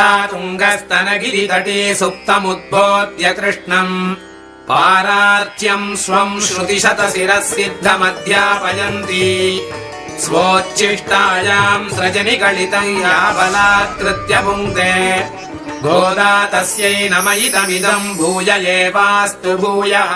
तुङ्गस्तनगिरितटे सुप्तमुद्बोध्य कृष्णम् पारार्च्यम् स्वम् श्रुतिशतशिरः सिद्धमध्यापयन्ती स्वोच्छिष्टायाम् सृजनिकलितम् या बलात्कृत्य पुङ्क्ते गोदा तस्यै नमयितमिदम् भूय एवास्तु भूयः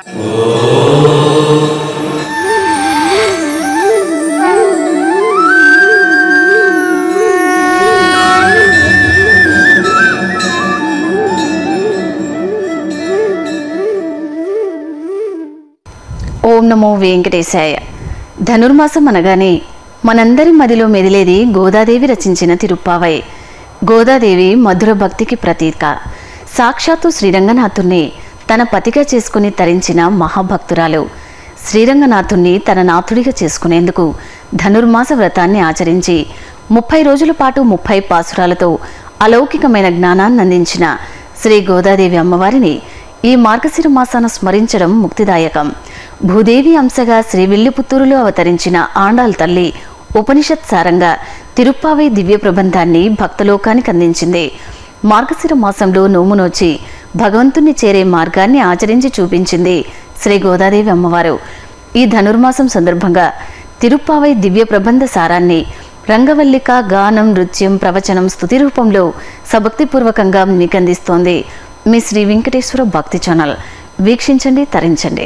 ఓం నమో వెంకటేశాయ ధనుర్మాసం అనగానే మనందరి మదిలో మెదిలేది గోదాదేవి రచించిన తిరుప్పావై గోదాదేవి మధుర భక్తికి ప్రతీక సాక్షాత్తు శ్రీరంగనాథుణ్ణి తన పతిగా చేసుకుని తరించిన మహాభక్తురాలు శ్రీరంగనాథుణ్ణి తన నాథుడిగా చేసుకునేందుకు ధనుర్మాస వ్రతాన్ని ఆచరించి ముప్పై రోజుల పాటు ముప్పై పాసురాలతో అలౌకికమైన జ్ఞానాన్ని అందించిన శ్రీ గోదాదేవి అమ్మవారిని ఈ మార్గశిర మాసాన స్మరించడం ముక్తిదాయకం భూదేవి అంశగా శ్రీ విల్లిపుత్తూరులో అవతరించిన ఆండాల్ తల్లి ఉపనిషత్ సారంగా తిరుప్పావై దివ్య ప్రబంధాన్ని భక్తలోకానికి అందించింది మార్గశిర మాసంలో నోమునోచి భగవంతుణ్ణి చేరే మార్గాన్ని ఆచరించి చూపించింది శ్రీ గోదాదేవి అమ్మవారు ఈ ధనుర్మాసం సందర్భంగా తిరుప్పావై దివ్య ప్రబంధ సారాన్ని రంగవల్లిక గానం నృత్యం ప్రవచనం స్తుతి రూపంలో సభక్తిపూర్వకంగా మీకు అందిస్తోంది మీ శ్రీ వెంకటేశ్వర భక్తి ఛానల్ వీక్షించండి తరించండి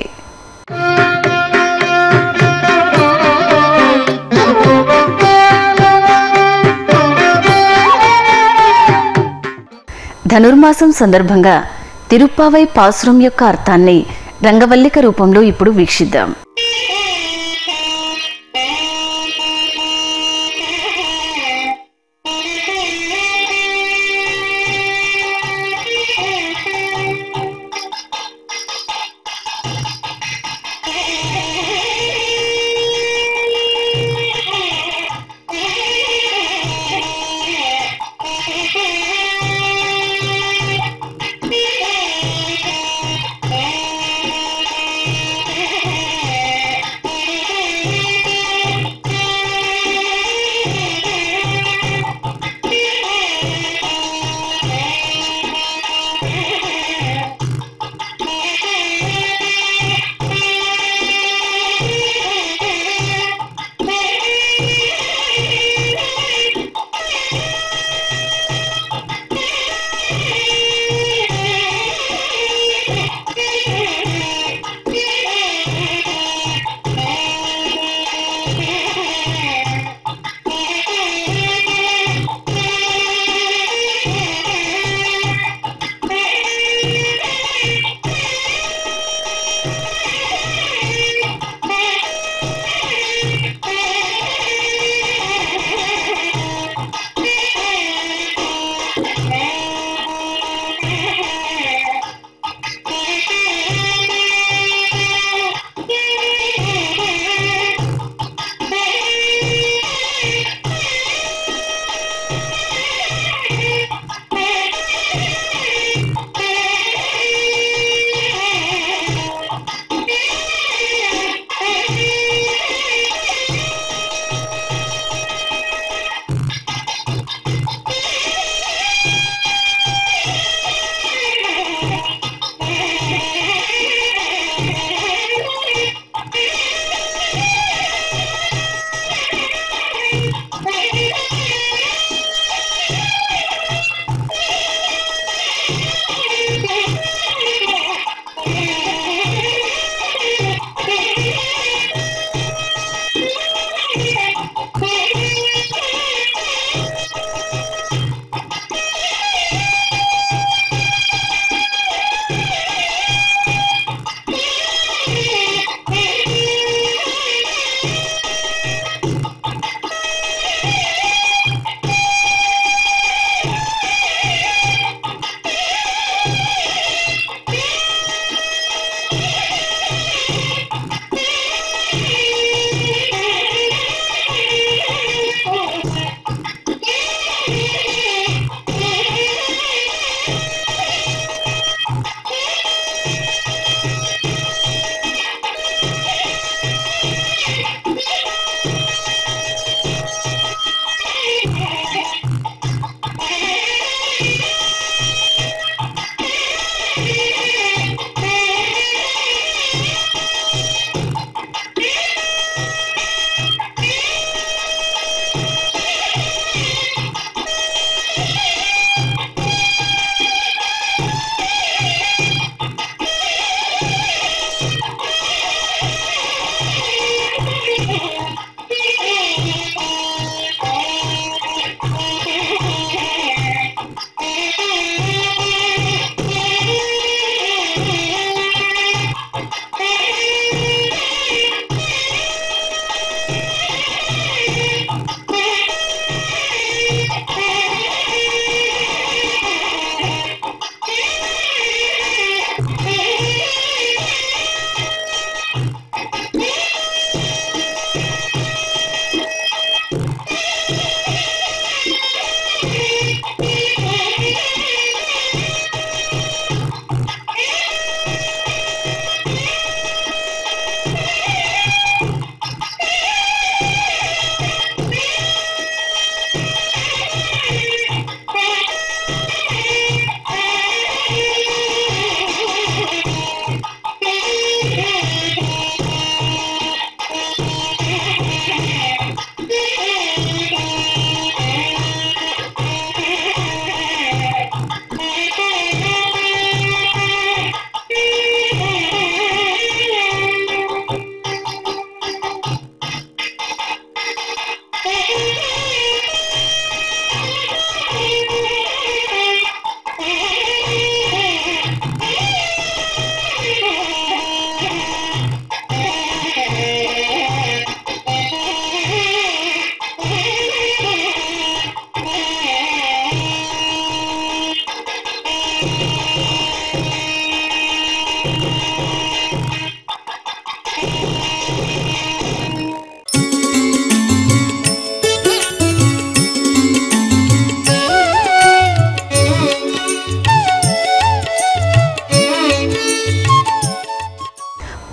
ధనుర్మాసం సందర్భంగా తిరుప్పావై పాసురం యొక్క అర్థాన్ని రంగవల్లిక రూపంలో ఇప్పుడు వీక్షిద్దాం Thank you.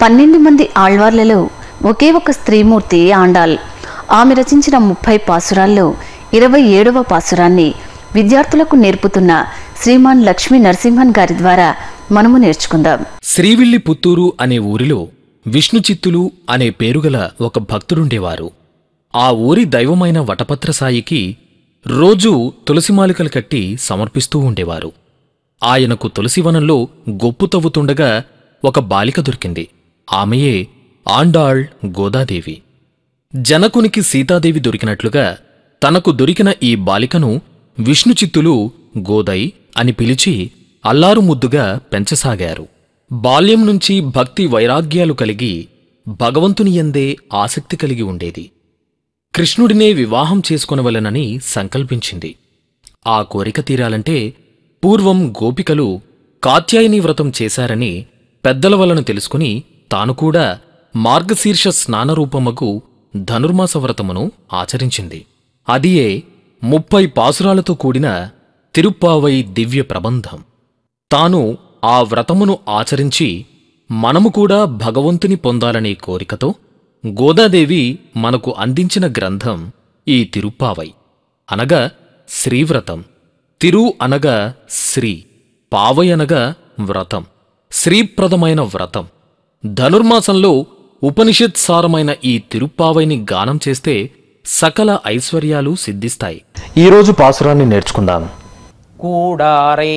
పన్నెండు మంది ఆళ్వార్లలో ఒకే ఒక స్త్రీమూర్తి ఆండాల్ ఆమె రచించిన ముప్పై పాసురాల్లో ఇరవై ఏడవ పాసురాన్ని విద్యార్థులకు నేర్పుతున్న శ్రీమాన్ లక్ష్మీ నరసింహన్ గారి ద్వారా మనము నేర్చుకుందాం శ్రీవిల్లి పుత్తూరు అనే ఊరిలో విష్ణుచిత్తులు అనే పేరుగల ఒక భక్తుడుండేవారు ఆ ఊరి దైవమైన వటపత్రసాయికి రోజూ తులసిమాలికలు కట్టి సమర్పిస్తూ ఉండేవారు ఆయనకు తులసివనంలో గొప్పు తవ్వుతుండగా ఒక బాలిక దొరికింది ఆమెయే ఆండాళ్ గోదాదేవి జనకునికి సీతాదేవి దొరికినట్లుగా తనకు దొరికిన ఈ బాలికను విష్ణుచిత్తులు గోదై అని పిలిచి అల్లారు ముద్దుగా పెంచసాగారు బాల్యం నుంచి భక్తి వైరాగ్యాలు కలిగి భగవంతుని ఎందే ఆసక్తి కలిగి ఉండేది కృష్ణుడినే వివాహం చేసుకొనవలెనని సంకల్పించింది ఆ కోరిక తీరాలంటే పూర్వం గోపికలు కాత్యాయని వ్రతం చేశారని పెద్దల వలన తెలుసుకుని తాను కూడా మార్గశీర్ష స్నానరూపమగు ధనుర్మాస వ్రతమును ఆచరించింది అదియే ముప్పై పాసురాలతో కూడిన తిరుప్పావై దివ్య ప్రబంధం తాను ఆ వ్రతమును ఆచరించి మనము కూడా భగవంతుని పొందాలనే కోరికతో గోదాదేవి మనకు అందించిన గ్రంథం ఈ తిరుప్పావై అనగా శ్రీవ్రతం తిరు అనగా శ్రీ పావై అనగా వ్రతం శ్రీప్రదమైన వ్రతం ధనుర్మాసంలో ఉపనిషత్ సారమైన ఈ తిరుప్పావైని గానం చేస్తే సకల ఐశ్వర్యాలు సిద్ధిస్తాయి ఈరోజు పాసురాన్ని నేర్చుకుందాం കൂടാറേ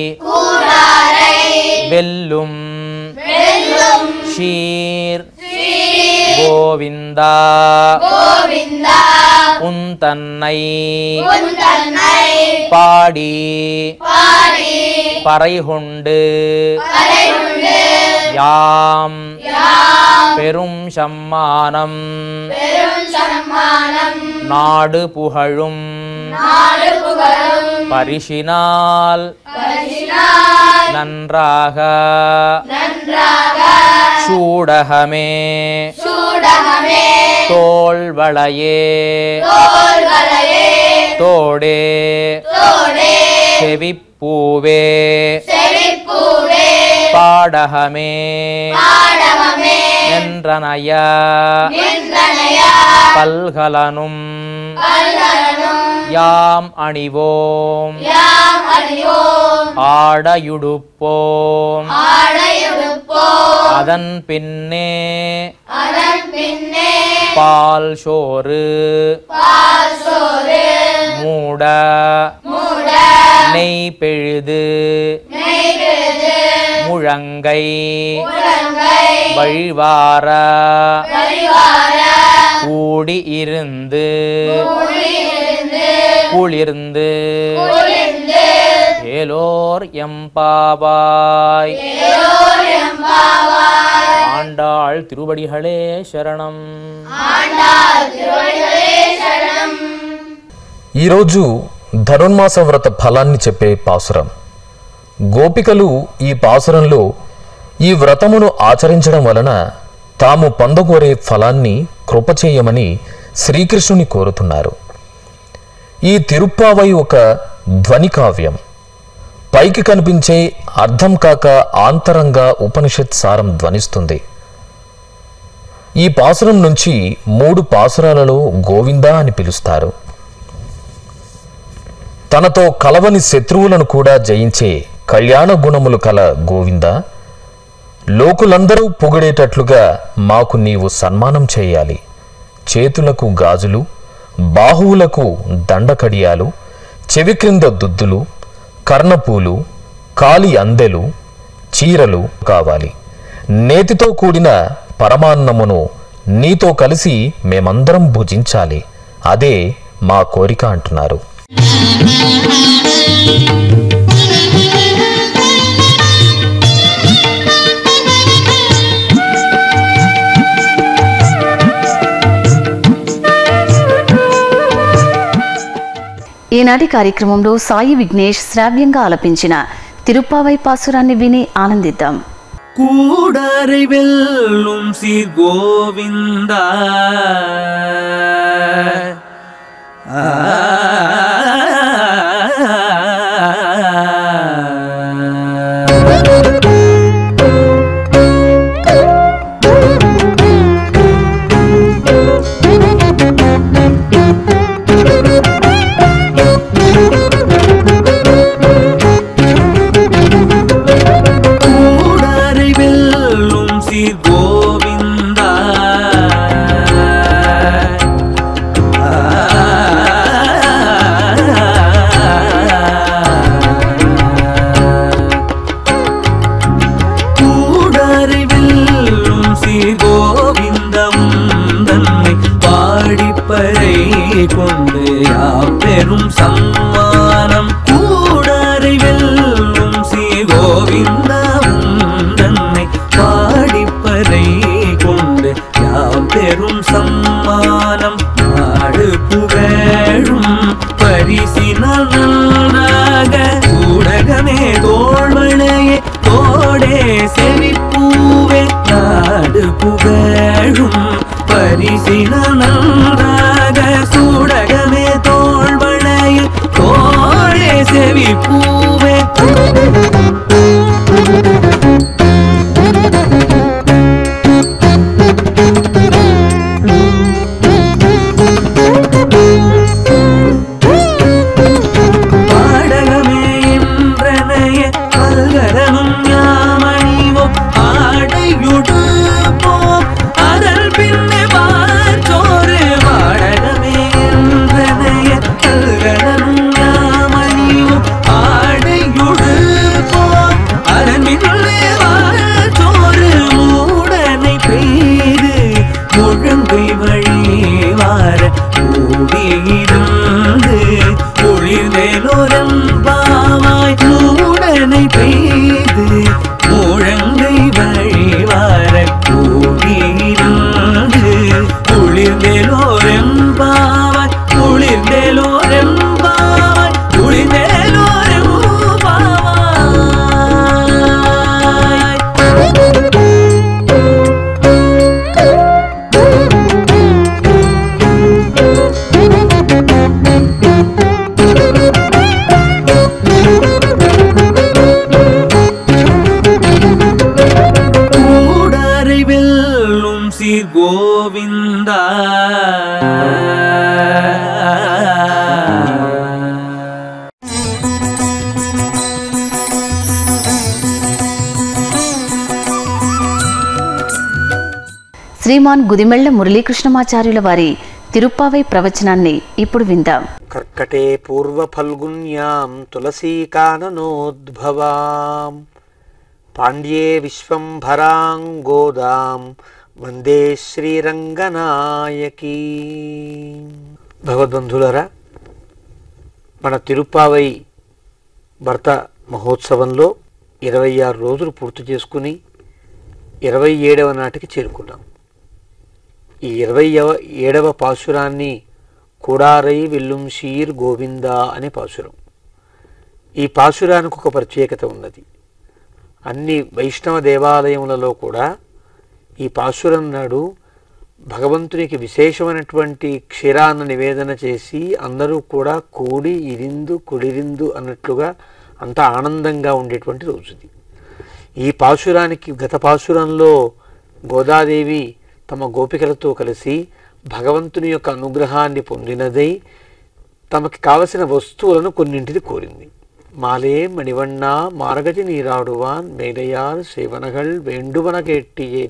വെല്ലും ഷീർ ഗോവിന്ദ ഉന്തന്നൈ പാടി പറൈഹുണ്ട് യാം പെരും സമ്മാനം നാട് പുഹഴും பரிசினால் நன்றாக சூடகமே தோள்வளையே தோடே செவிப்பூவே பாடகமே என்றனைய பல்கலனும் யாம் அணிவோம் ஆடையுடுப்போம் அதன் பின்னே பால் சோறு மூட நெய் பெழுது முழங்கை வழிவார கூடி இருந்து குளிர்ந்து ஏலோர் எம்பாவாய் ஆண்டாள் திருவடிகளே சரணம் ఈరోజు ధనుర్మాస వ్రత ఫలాన్ని చెప్పే పాసురం గోపికలు ఈ పాసురంలో ఈ వ్రతమును ఆచరించడం వలన తాము పొందగోరే ఫలాన్ని కృపచేయమని శ్రీకృష్ణుని కోరుతున్నారు ఈ తిరుప్పావై ఒక ధ్వని కావ్యం పైకి కనిపించే అర్థం కాక ఆంతరంగా ఉపనిషత్ సారం ధ్వనిస్తుంది ఈ పాసురం నుంచి మూడు పాసురాలలో గోవిందా అని పిలుస్తారు తనతో కలవని శత్రువులను కూడా జయించే కళ్యాణ గుణములు కల గోవింద లోకులందరూ పొగిడేటట్లుగా మాకు నీవు సన్మానం చేయాలి చేతులకు గాజులు బాహువులకు దండకడియాలు చెవి క్రింద దుద్దులు కర్ణపూలు కాలి అందెలు చీరలు కావాలి నేతితో కూడిన పరమాన్నమును నీతో కలిసి మేమందరం భుజించాలి అదే మా కోరిక అంటున్నారు ఈనాటి కార్యక్రమంలో సాయి విఘ్నేష్ శ్రావ్యంగా ఆలపించిన తిరుప్పావై పాసురాన్ని విని ఆనందిద్దాం கூடரை வெல்லும் சீர் கோவிந்தா ஆ. வீசின நன்றாக சூடகமே தோள்வளையில் தோழே செவி பூவே பாடகமே என்றனைய பல்கரனும் யாமணிவோம் ஆடையுடுப்போம் அதன் பின்னே வாச்சோறு பாடகமே என்றனைய பல்கரனும் யாமணிவோம் ஆடையுடுப்போம் அதன் பின்னே வாச்சோறு மூடனை பெய்து முழங்கை வழி வார கூடியிருந்து குளிர்ந்தேலோரம் பாவாய் மூடனை பெய்து முழங்கை வழி வார கூடியிருந்து குளிர்ந்தேலோரம் பாவாய் குளிர்ந்தேலோரம் பாவாய் குளிர்ந்தேலோரம் பாவாய் கூடரை வெல்லும் சீர் கோவிந்தா శ్రీమాన్ గుదిమెళ్ల మురళీకృష్ణమాచార్యుల వారి తిరుప్పావై ప్రవచనాన్ని ఇప్పుడు విందాం కర్కటే పూర్వఫల్గున్యాం తులసీకాననోద్భవాం పాండ్యే విశ్వంభరాం గోదాం వందే శ్రీరంగనాయకీ భగవద్బంధులరా మన తిరుప్పావై భర్త మహోత్సవంలో ఇరవై ఆరు రోజులు పూర్తి చేసుకుని ఇరవై ఏడవ నాటికి చేరుకున్నాం ఈ ఇరవై ఏడవ పాశురాన్ని కుడారై విల్లుం షీర్ గోవింద అనే పాశురం ఈ పాశురానికి ఒక ప్రత్యేకత ఉన్నది అన్ని వైష్ణవ దేవాలయములలో కూడా ఈ పాశురం నాడు భగవంతునికి విశేషమైనటువంటి క్షీరాన్న నివేదన చేసి అందరూ కూడా కూడి ఇరిందు కుడిరిందు అన్నట్లుగా అంత ఆనందంగా ఉండేటువంటి రోజుది ఈ పాశురానికి గత పాశురంలో గోదాదేవి తమ గోపికలతో కలిసి భగవంతుని యొక్క అనుగ్రహాన్ని పొందినదై తమకి కావలసిన వస్తువులను కొన్నింటిని కోరింది మాలే మణివಣ್ణ మారగతి నీరాడువాన్ మేలయార్ సేవనగల్ వేండువన కేట్టియే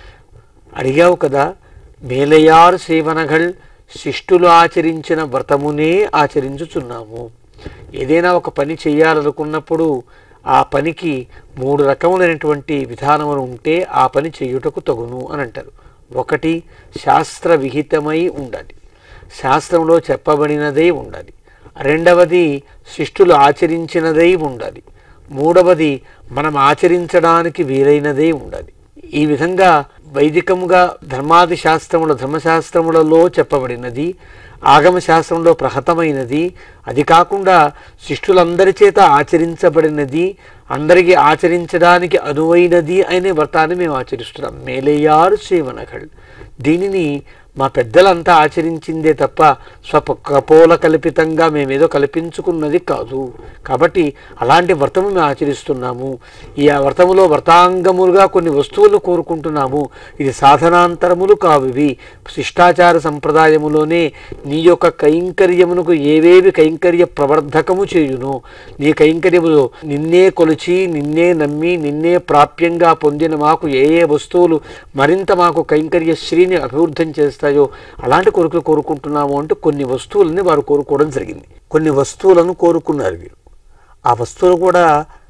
అడిగావు కదా మేలయార్ సేవనగల్ శిష్టులు ఆచరించిన వ్రతమునే ఆచరించుచున్నాము ఏదైనా ఒక పని చేయాలనుకున్నప్పుడు ఆ పనికి మూడు రకములైనటువంటి విధానములు ఉంటే ఆ పని చేయుటకు తగును అని అంటారు ఒకటి శాస్త్ర విహితమై ఉండాలి శాస్త్రంలో చెప్పబడినదే ఉండాలి రెండవది శిష్టులు ఆచరించినదై ఉండాలి మూడవది మనం ఆచరించడానికి వీలైనదే ఉండాలి ఈ విధంగా వైదికముగా ధర్మాది శాస్త్రముల ధర్మశాస్త్రములలో చెప్పబడినది ఆగమ శాస్త్రంలో ప్రహతమైనది అది కాకుండా శిష్టులందరి చేత ఆచరించబడినది అందరికీ ఆచరించడానికి అనువైనది అనే వ్రతాన్ని మేము ఆచరిస్తున్నాం మేలేయారు సేవనగల్ దీనిని మా పెద్దలంతా ఆచరించిందే తప్ప స్వప కపోల కల్పితంగా మేమేదో కల్పించుకున్నది కాదు కాబట్టి అలాంటి వ్రతము మేము ఆచరిస్తున్నాము ఈ ఆ వ్రతములో వ్రతాంగములుగా కొన్ని వస్తువులు కోరుకుంటున్నాము ఇది సాధనాంతరములు కావు ఇవి శిష్టాచార సంప్రదాయములోనే నీ యొక్క కైంకర్యమునకు ఏవేవి కైంకర్య ప్రవర్ధకము చేయును నీ కైంకర్యములో నిన్నే కొలిచి నిన్నే నమ్మి నిన్నే ప్రాప్యంగా పొందిన మాకు ఏ ఏ వస్తువులు మరింత మాకు కైంకర్య శ్రీని అభివృద్ధం చేస్తాయో అలాంటి కోరికలు కోరుకుంటున్నాము అంటే కొన్ని వస్తువులని వారు కోరుకోవడం జరిగింది కొన్ని వస్తువులను కోరుకున్నారు వీరు ఆ వస్తువులు కూడా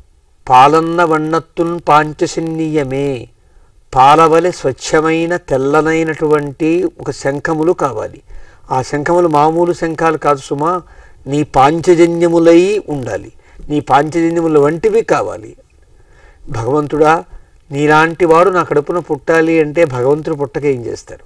పాలన్న వన్నత్తున్ పాంచశన్యమే పాలవలె స్వచ్ఛమైన తెల్లనైనటువంటి ఒక శంఖములు కావాలి ఆ శంఖములు మామూలు శంఖాలు కాదు సుమా నీ పాంచజన్యములై ఉండాలి నీ పాంచజన్యముల వంటివి కావాలి భగవంతుడా నీలాంటి వాడు నా కడుపున పుట్టాలి అంటే భగవంతుడు పుట్టక ఏం చేస్తారు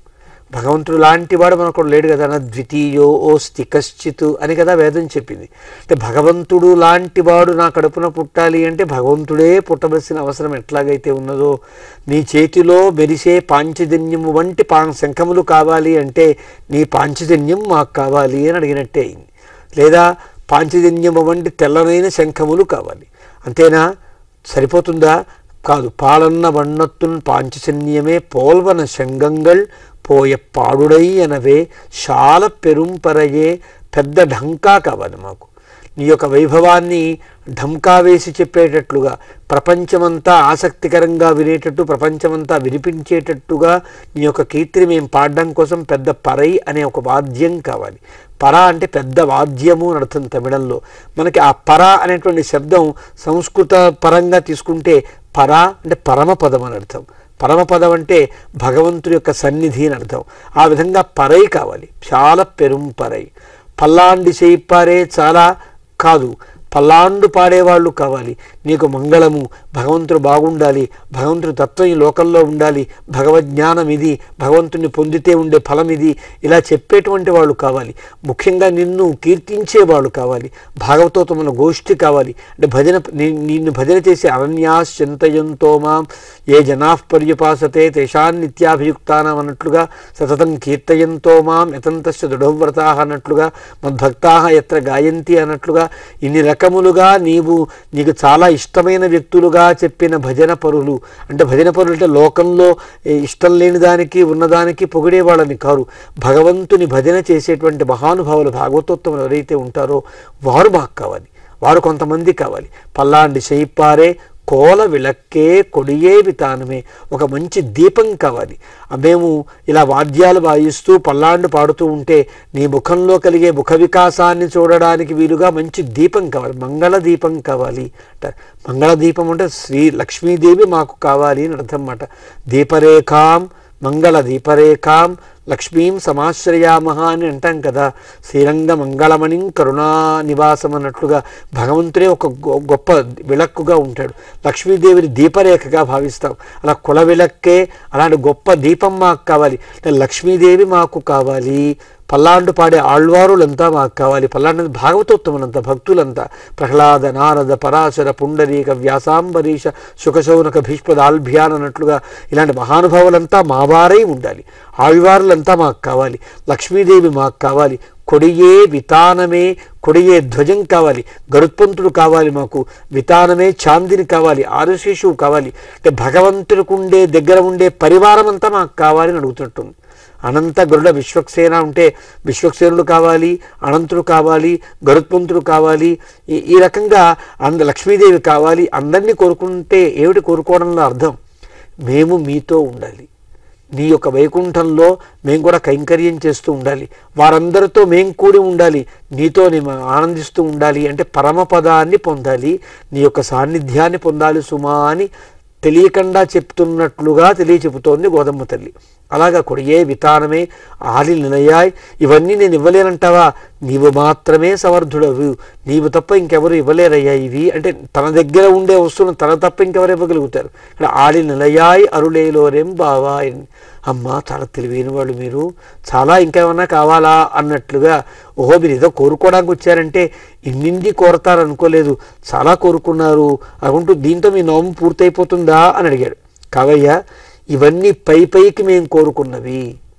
భగవంతుడు లాంటి వాడు మనకు లేడు కదా నా ద్వితీయో ఓస్తి కశ్చిత్ అని కదా వేదం చెప్పింది అంటే భగవంతుడు లాంటి వాడు నా కడుపున పుట్టాలి అంటే భగవంతుడే పుట్టవలసిన అవసరం ఎట్లాగైతే ఉన్నదో నీ చేతిలో మెరిసే పాంచజన్యము వంటి పా శంఖములు కావాలి అంటే నీ పాంచజన్యం మాకు కావాలి అని అడిగినట్టే అయింది లేదా పాంచజన్యము వంటి తెల్లనైన శంఖములు కావాలి అంతేనా సరిపోతుందా కాదు పాలన్న వண்ணత్తున్ పాంచజన్యమే పోల్వన శంగంగల్ పోయ పాడుడై అనవే శాల పెరుంపరయే పెద్ద ఢంకా కావాలి మాకు నీ యొక్క వైభవాన్ని ఢంకా వేసి చెప్పేటట్లుగా ప్రపంచమంతా ఆసక్తికరంగా వినేటట్టు ప్రపంచమంతా వినిపించేటట్టుగా నీ యొక్క కీర్తిని మేము పాడడం కోసం పెద్ద పరై అనే ఒక వాద్యం కావాలి పర అంటే పెద్ద వాద్యము అని అర్థం తమిళంలో మనకి ఆ పర అనేటువంటి శబ్దం సంస్కృత పరంగా తీసుకుంటే పర అంటే పరమపదం అని అర్థం పరమపదం అంటే భగవంతుడి యొక్క సన్నిధి అని అర్థం ఆ విధంగా పరై కావాలి చాలా పెరుంపరై పల్లాండి చేయిప్పారే చాలా కాదు పల్లాండు పాడేవాళ్ళు కావాలి నీకు మంగళము భగవంతుడు బాగుండాలి భగవంతుడి తత్వం ఈ లోకంలో ఉండాలి భగవజ్ఞానం ఇది భగవంతుని పొందితే ఉండే ఫలం ఇది ఇలా చెప్పేటువంటి వాళ్ళు కావాలి ముఖ్యంగా నిన్ను కీర్తించే వాళ్ళు కావాలి భాగవతోతముల గోష్ఠి కావాలి అంటే భజన ని- నిన్ను భజన చేసే అరణ్యాస్ చింతయంతో మాం ఏ జనా పర్యుపాసతే తేషాన్ నిత్యాభియుక్తానం అన్నట్లుగా సతతం కీర్తయంతో మాం యతంతశ్చ దృఢవ్రతా అన్నట్లుగా మద్భక్తా ఎత్ర గాయంతి అన్నట్లుగా ఇన్ని రకములుగా నీవు నీకు చాలా ఇష్టమైన వ్యక్తులుగా చెప్పిన భజన పరులు అంటే భజన పరులు అంటే లోకంలో ఏ, ఇష్టం లేని దానికి ఉన్నదానికి పొగిడే వాళ్ళని కారు భగవంతుని భజన చేసేటువంటి మహానుభావులు భాగవతోత్తములు ఎవరైతే ఉంటారో వారు మాకు కావాలి వారు కొంతమంది కావాలి పల్లాండి చేయిప్పారే కోల విளக்கே కొడియే వితానమే ఒక మంచి దీపం కావాలి ఆ మేము ఇలా వాద్యాలు వాయిస్తూ పల్లాండు పాడుతూ ఉంటే నీ ముఖంలో కలిగే ముఖ వికాసాన్ని చూడడానికి వీలుగా మంచి దీపం కావాలి మంగళ దీపం కావాలి అంటారు మంగళ దీపం అంటే శ్రీ లక్ష్మీదేవి మాకు కావాలి అని అర్థం అన్నమాట దీపరేఖాం మంగళ దీపరేఖాం లక్ష్మీం సమాశ్రయామహ అని అంటాం కదా శ్రీరంగ మంగళమణిం కరుణా నివాసం అన్నట్లుగా భగవంతుడే ఒక గొ- గొప్ప విளక్కుగా ఉంటాడు లక్ష్మీదేవిని దీపరేఖగా భావిస్తాం అలా కుల విளక్కే అలాంటి గొప్ప దీపం మాకు కావాలి అంటే లక్ష్మీదేవి మాకు కావాలి పల్లాండు పాడే ఆళ్వారులంతా మాకు కావాలి పల్లాండు అంటే భాగవతోత్తములంతా భక్తులంతా ప్రహ్లాద నారద పరాశర పుండరీక వ్యాసాంబరీష సుఖశౌనక భీష్పదాల్భ్యాన్ అన్నట్లుగా ఇలాంటి మహానుభావులంతా మావారై ఉండాలి ఆళ్వారులంతా మాకు కావాలి లక్ష్మీదేవి మాకు కావాలి కొడియే వితానమే కొడియే ధ్వజం కావాలి గరుత్పంతుడు కావాలి మాకు వితానమే చాందిని కావాలి ఆరుశేషువు కావాలి అంటే భగవంతుడికి ఉండే దగ్గర ఉండే పరివారం అంతా మాకు కావాలి అని అడుగుతున్నట్టుంది అనంత గరుడ విశ్వక్సేన ఉంటే విశ్వక్సేనుడు కావాలి అనంతుడు కావాలి గరుత్మంతుడు కావాలి ఈ ఈ రకంగా అంద లక్ష్మీదేవి కావాలి అందరినీ కోరుకుంటే ఏమిటి కోరుకోవడంలో అర్థం మేము మీతో ఉండాలి నీ యొక్క వైకుంఠంలో మేము కూడా కైంకర్యం చేస్తూ ఉండాలి వారందరితో మేము కూడి ఉండాలి నీతో మేము ఆనందిస్తూ ఉండాలి అంటే పరమపదాన్ని పొందాలి నీ యొక్క సాన్నిధ్యాన్ని పొందాలి సుమా అని తెలియకుండా చెప్తున్నట్లుగా తెలియచెబుతోంది గోదమ్మ తల్లి అలాగా కొడియే వితానమే ఆలి నిలయాయ్ ఇవన్నీ నేను ఇవ్వలేనంటావా నీవు మాత్రమే సమర్థుడవు నీవు తప్ప ఇంకెవరు ఇవ్వలేరయ్యా ఇవి అంటే తన దగ్గర ఉండే వస్తువులను తన తప్ప ఇంకెవరు ఇవ్వగలుగుతారు ఇక్కడ ఆడి నిలయాయ్ అరులేలోరేం బావాయ్ అమ్మ చాలా తెలివైన వాళ్ళు మీరు చాలా ఇంకేమన్నా కావాలా అన్నట్లుగా ఓహో మీరు ఏదో కోరుకోవడానికి వచ్చారంటే ఇన్నింటి కోరతారనుకోలేదు చాలా కోరుకున్నారు అనుకుంటూ దీంతో మీ నోము పూర్తయిపోతుందా అని అడిగాడు కావయ్యా ఇవన్నీ పై పైకి మేము కోరుకున్నవి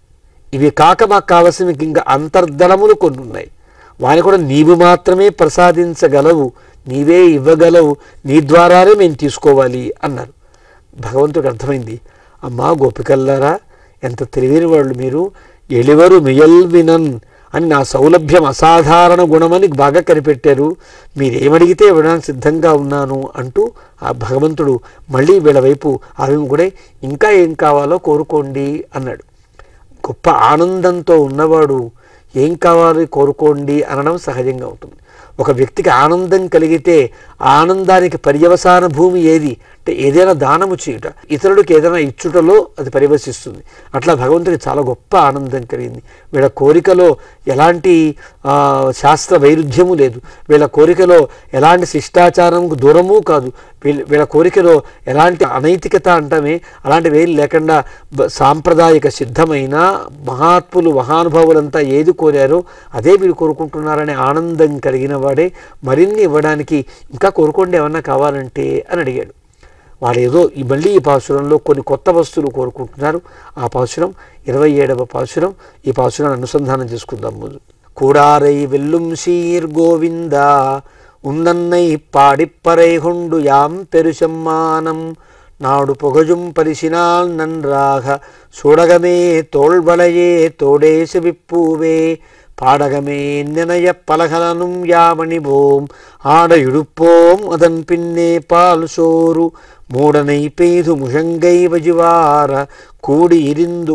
ఇవి కాక మాకు కావలసినవి ఇంకా అంతర్ధనములు కొన్ని ఉన్నాయి వాని కూడా నీవు మాత్రమే ప్రసాదించగలవు నీవే ఇవ్వగలవు నీ ద్వారానే మేము తీసుకోవాలి అన్నారు భగవంతుడికి అర్థమైంది అమ్మా గోపికల్లారా ఎంత తెలివైన వాళ్ళు మీరు ఎలివరు మియల్వినన్ అని నా సౌలభ్యం అసాధారణ గుణమని బాగా కనిపెట్టారు మీరేమడిగితే ఇవ్వడానికి సిద్ధంగా ఉన్నాను అంటూ ఆ భగవంతుడు మళ్ళీ వీళ్ళ వైపు అభిముఖుడై ఇంకా ఏం కావాలో కోరుకోండి అన్నాడు గొప్ప ఆనందంతో ఉన్నవాడు ఏం కావాలి కోరుకోండి అనడం సహజంగా ఉంటుంది ఒక వ్యక్తికి ఆనందం కలిగితే ఆ ఆనందానికి పర్యవసాన భూమి ఏది అంటే ఏదైనా దానము చేయుట ఇతరుడికి ఏదైనా ఇచ్చుటలో అది పరివశిస్తుంది అట్లా భగవంతుడికి చాలా గొప్ప ఆనందం కలిగింది వీళ్ళ కోరికలో ఎలాంటి ఆ, శాస్త్ర వైరుధ్యము లేదు వీళ్ళ కోరికలో ఎలాంటి శిష్టాచారంకు దూరము కాదు వీళ్ళ వీళ్ళ కోరికలో ఎలాంటి అనైతికత అంటమే అలాంటివి ఏం లేకుండా బ- సాంప్రదాయిక సిద్ధమైన మహాత్ములు మహానుభావులంతా ఏది కోరారో అదే వీళ్ళు కోరుకుంటున్నారనే ఆనందం కలిగిన వాడే మరిన్ని ఇవ్వడానికి ఇంకా కోరుకోండి ఏమన్నా కావాలంటే అని అడిగాడు వాళ్ళు ఏదో ఈ మళ్ళీ ఈ పాసురంలో కొన్ని కొత్త వస్తువులు కోరుకుంటున్నారు ఆ పాసురం ఇరవై ఏడవ పాసురం ఈ పాసురాన్ని అనుసంధానం చేసుకుందాం ముందు కూడారై వెల్లుం సీర్ గోవింద ఉందన్నై పాడిప్పరై హొండు యాం పెరుసమ్మానం నాడు పొగజుం పరిసినాల్ నన్రాగ சூடகமே தோள்வளையே தோடேசு விப்பூவே பாடகமே நினைய பலகலனும் யாமணிபோம் ஆட இழுப்போம் அதன் பின்னே பால் சோறு மூடனை பெய்து முழங்கை வஜுவார கூடி இருந்து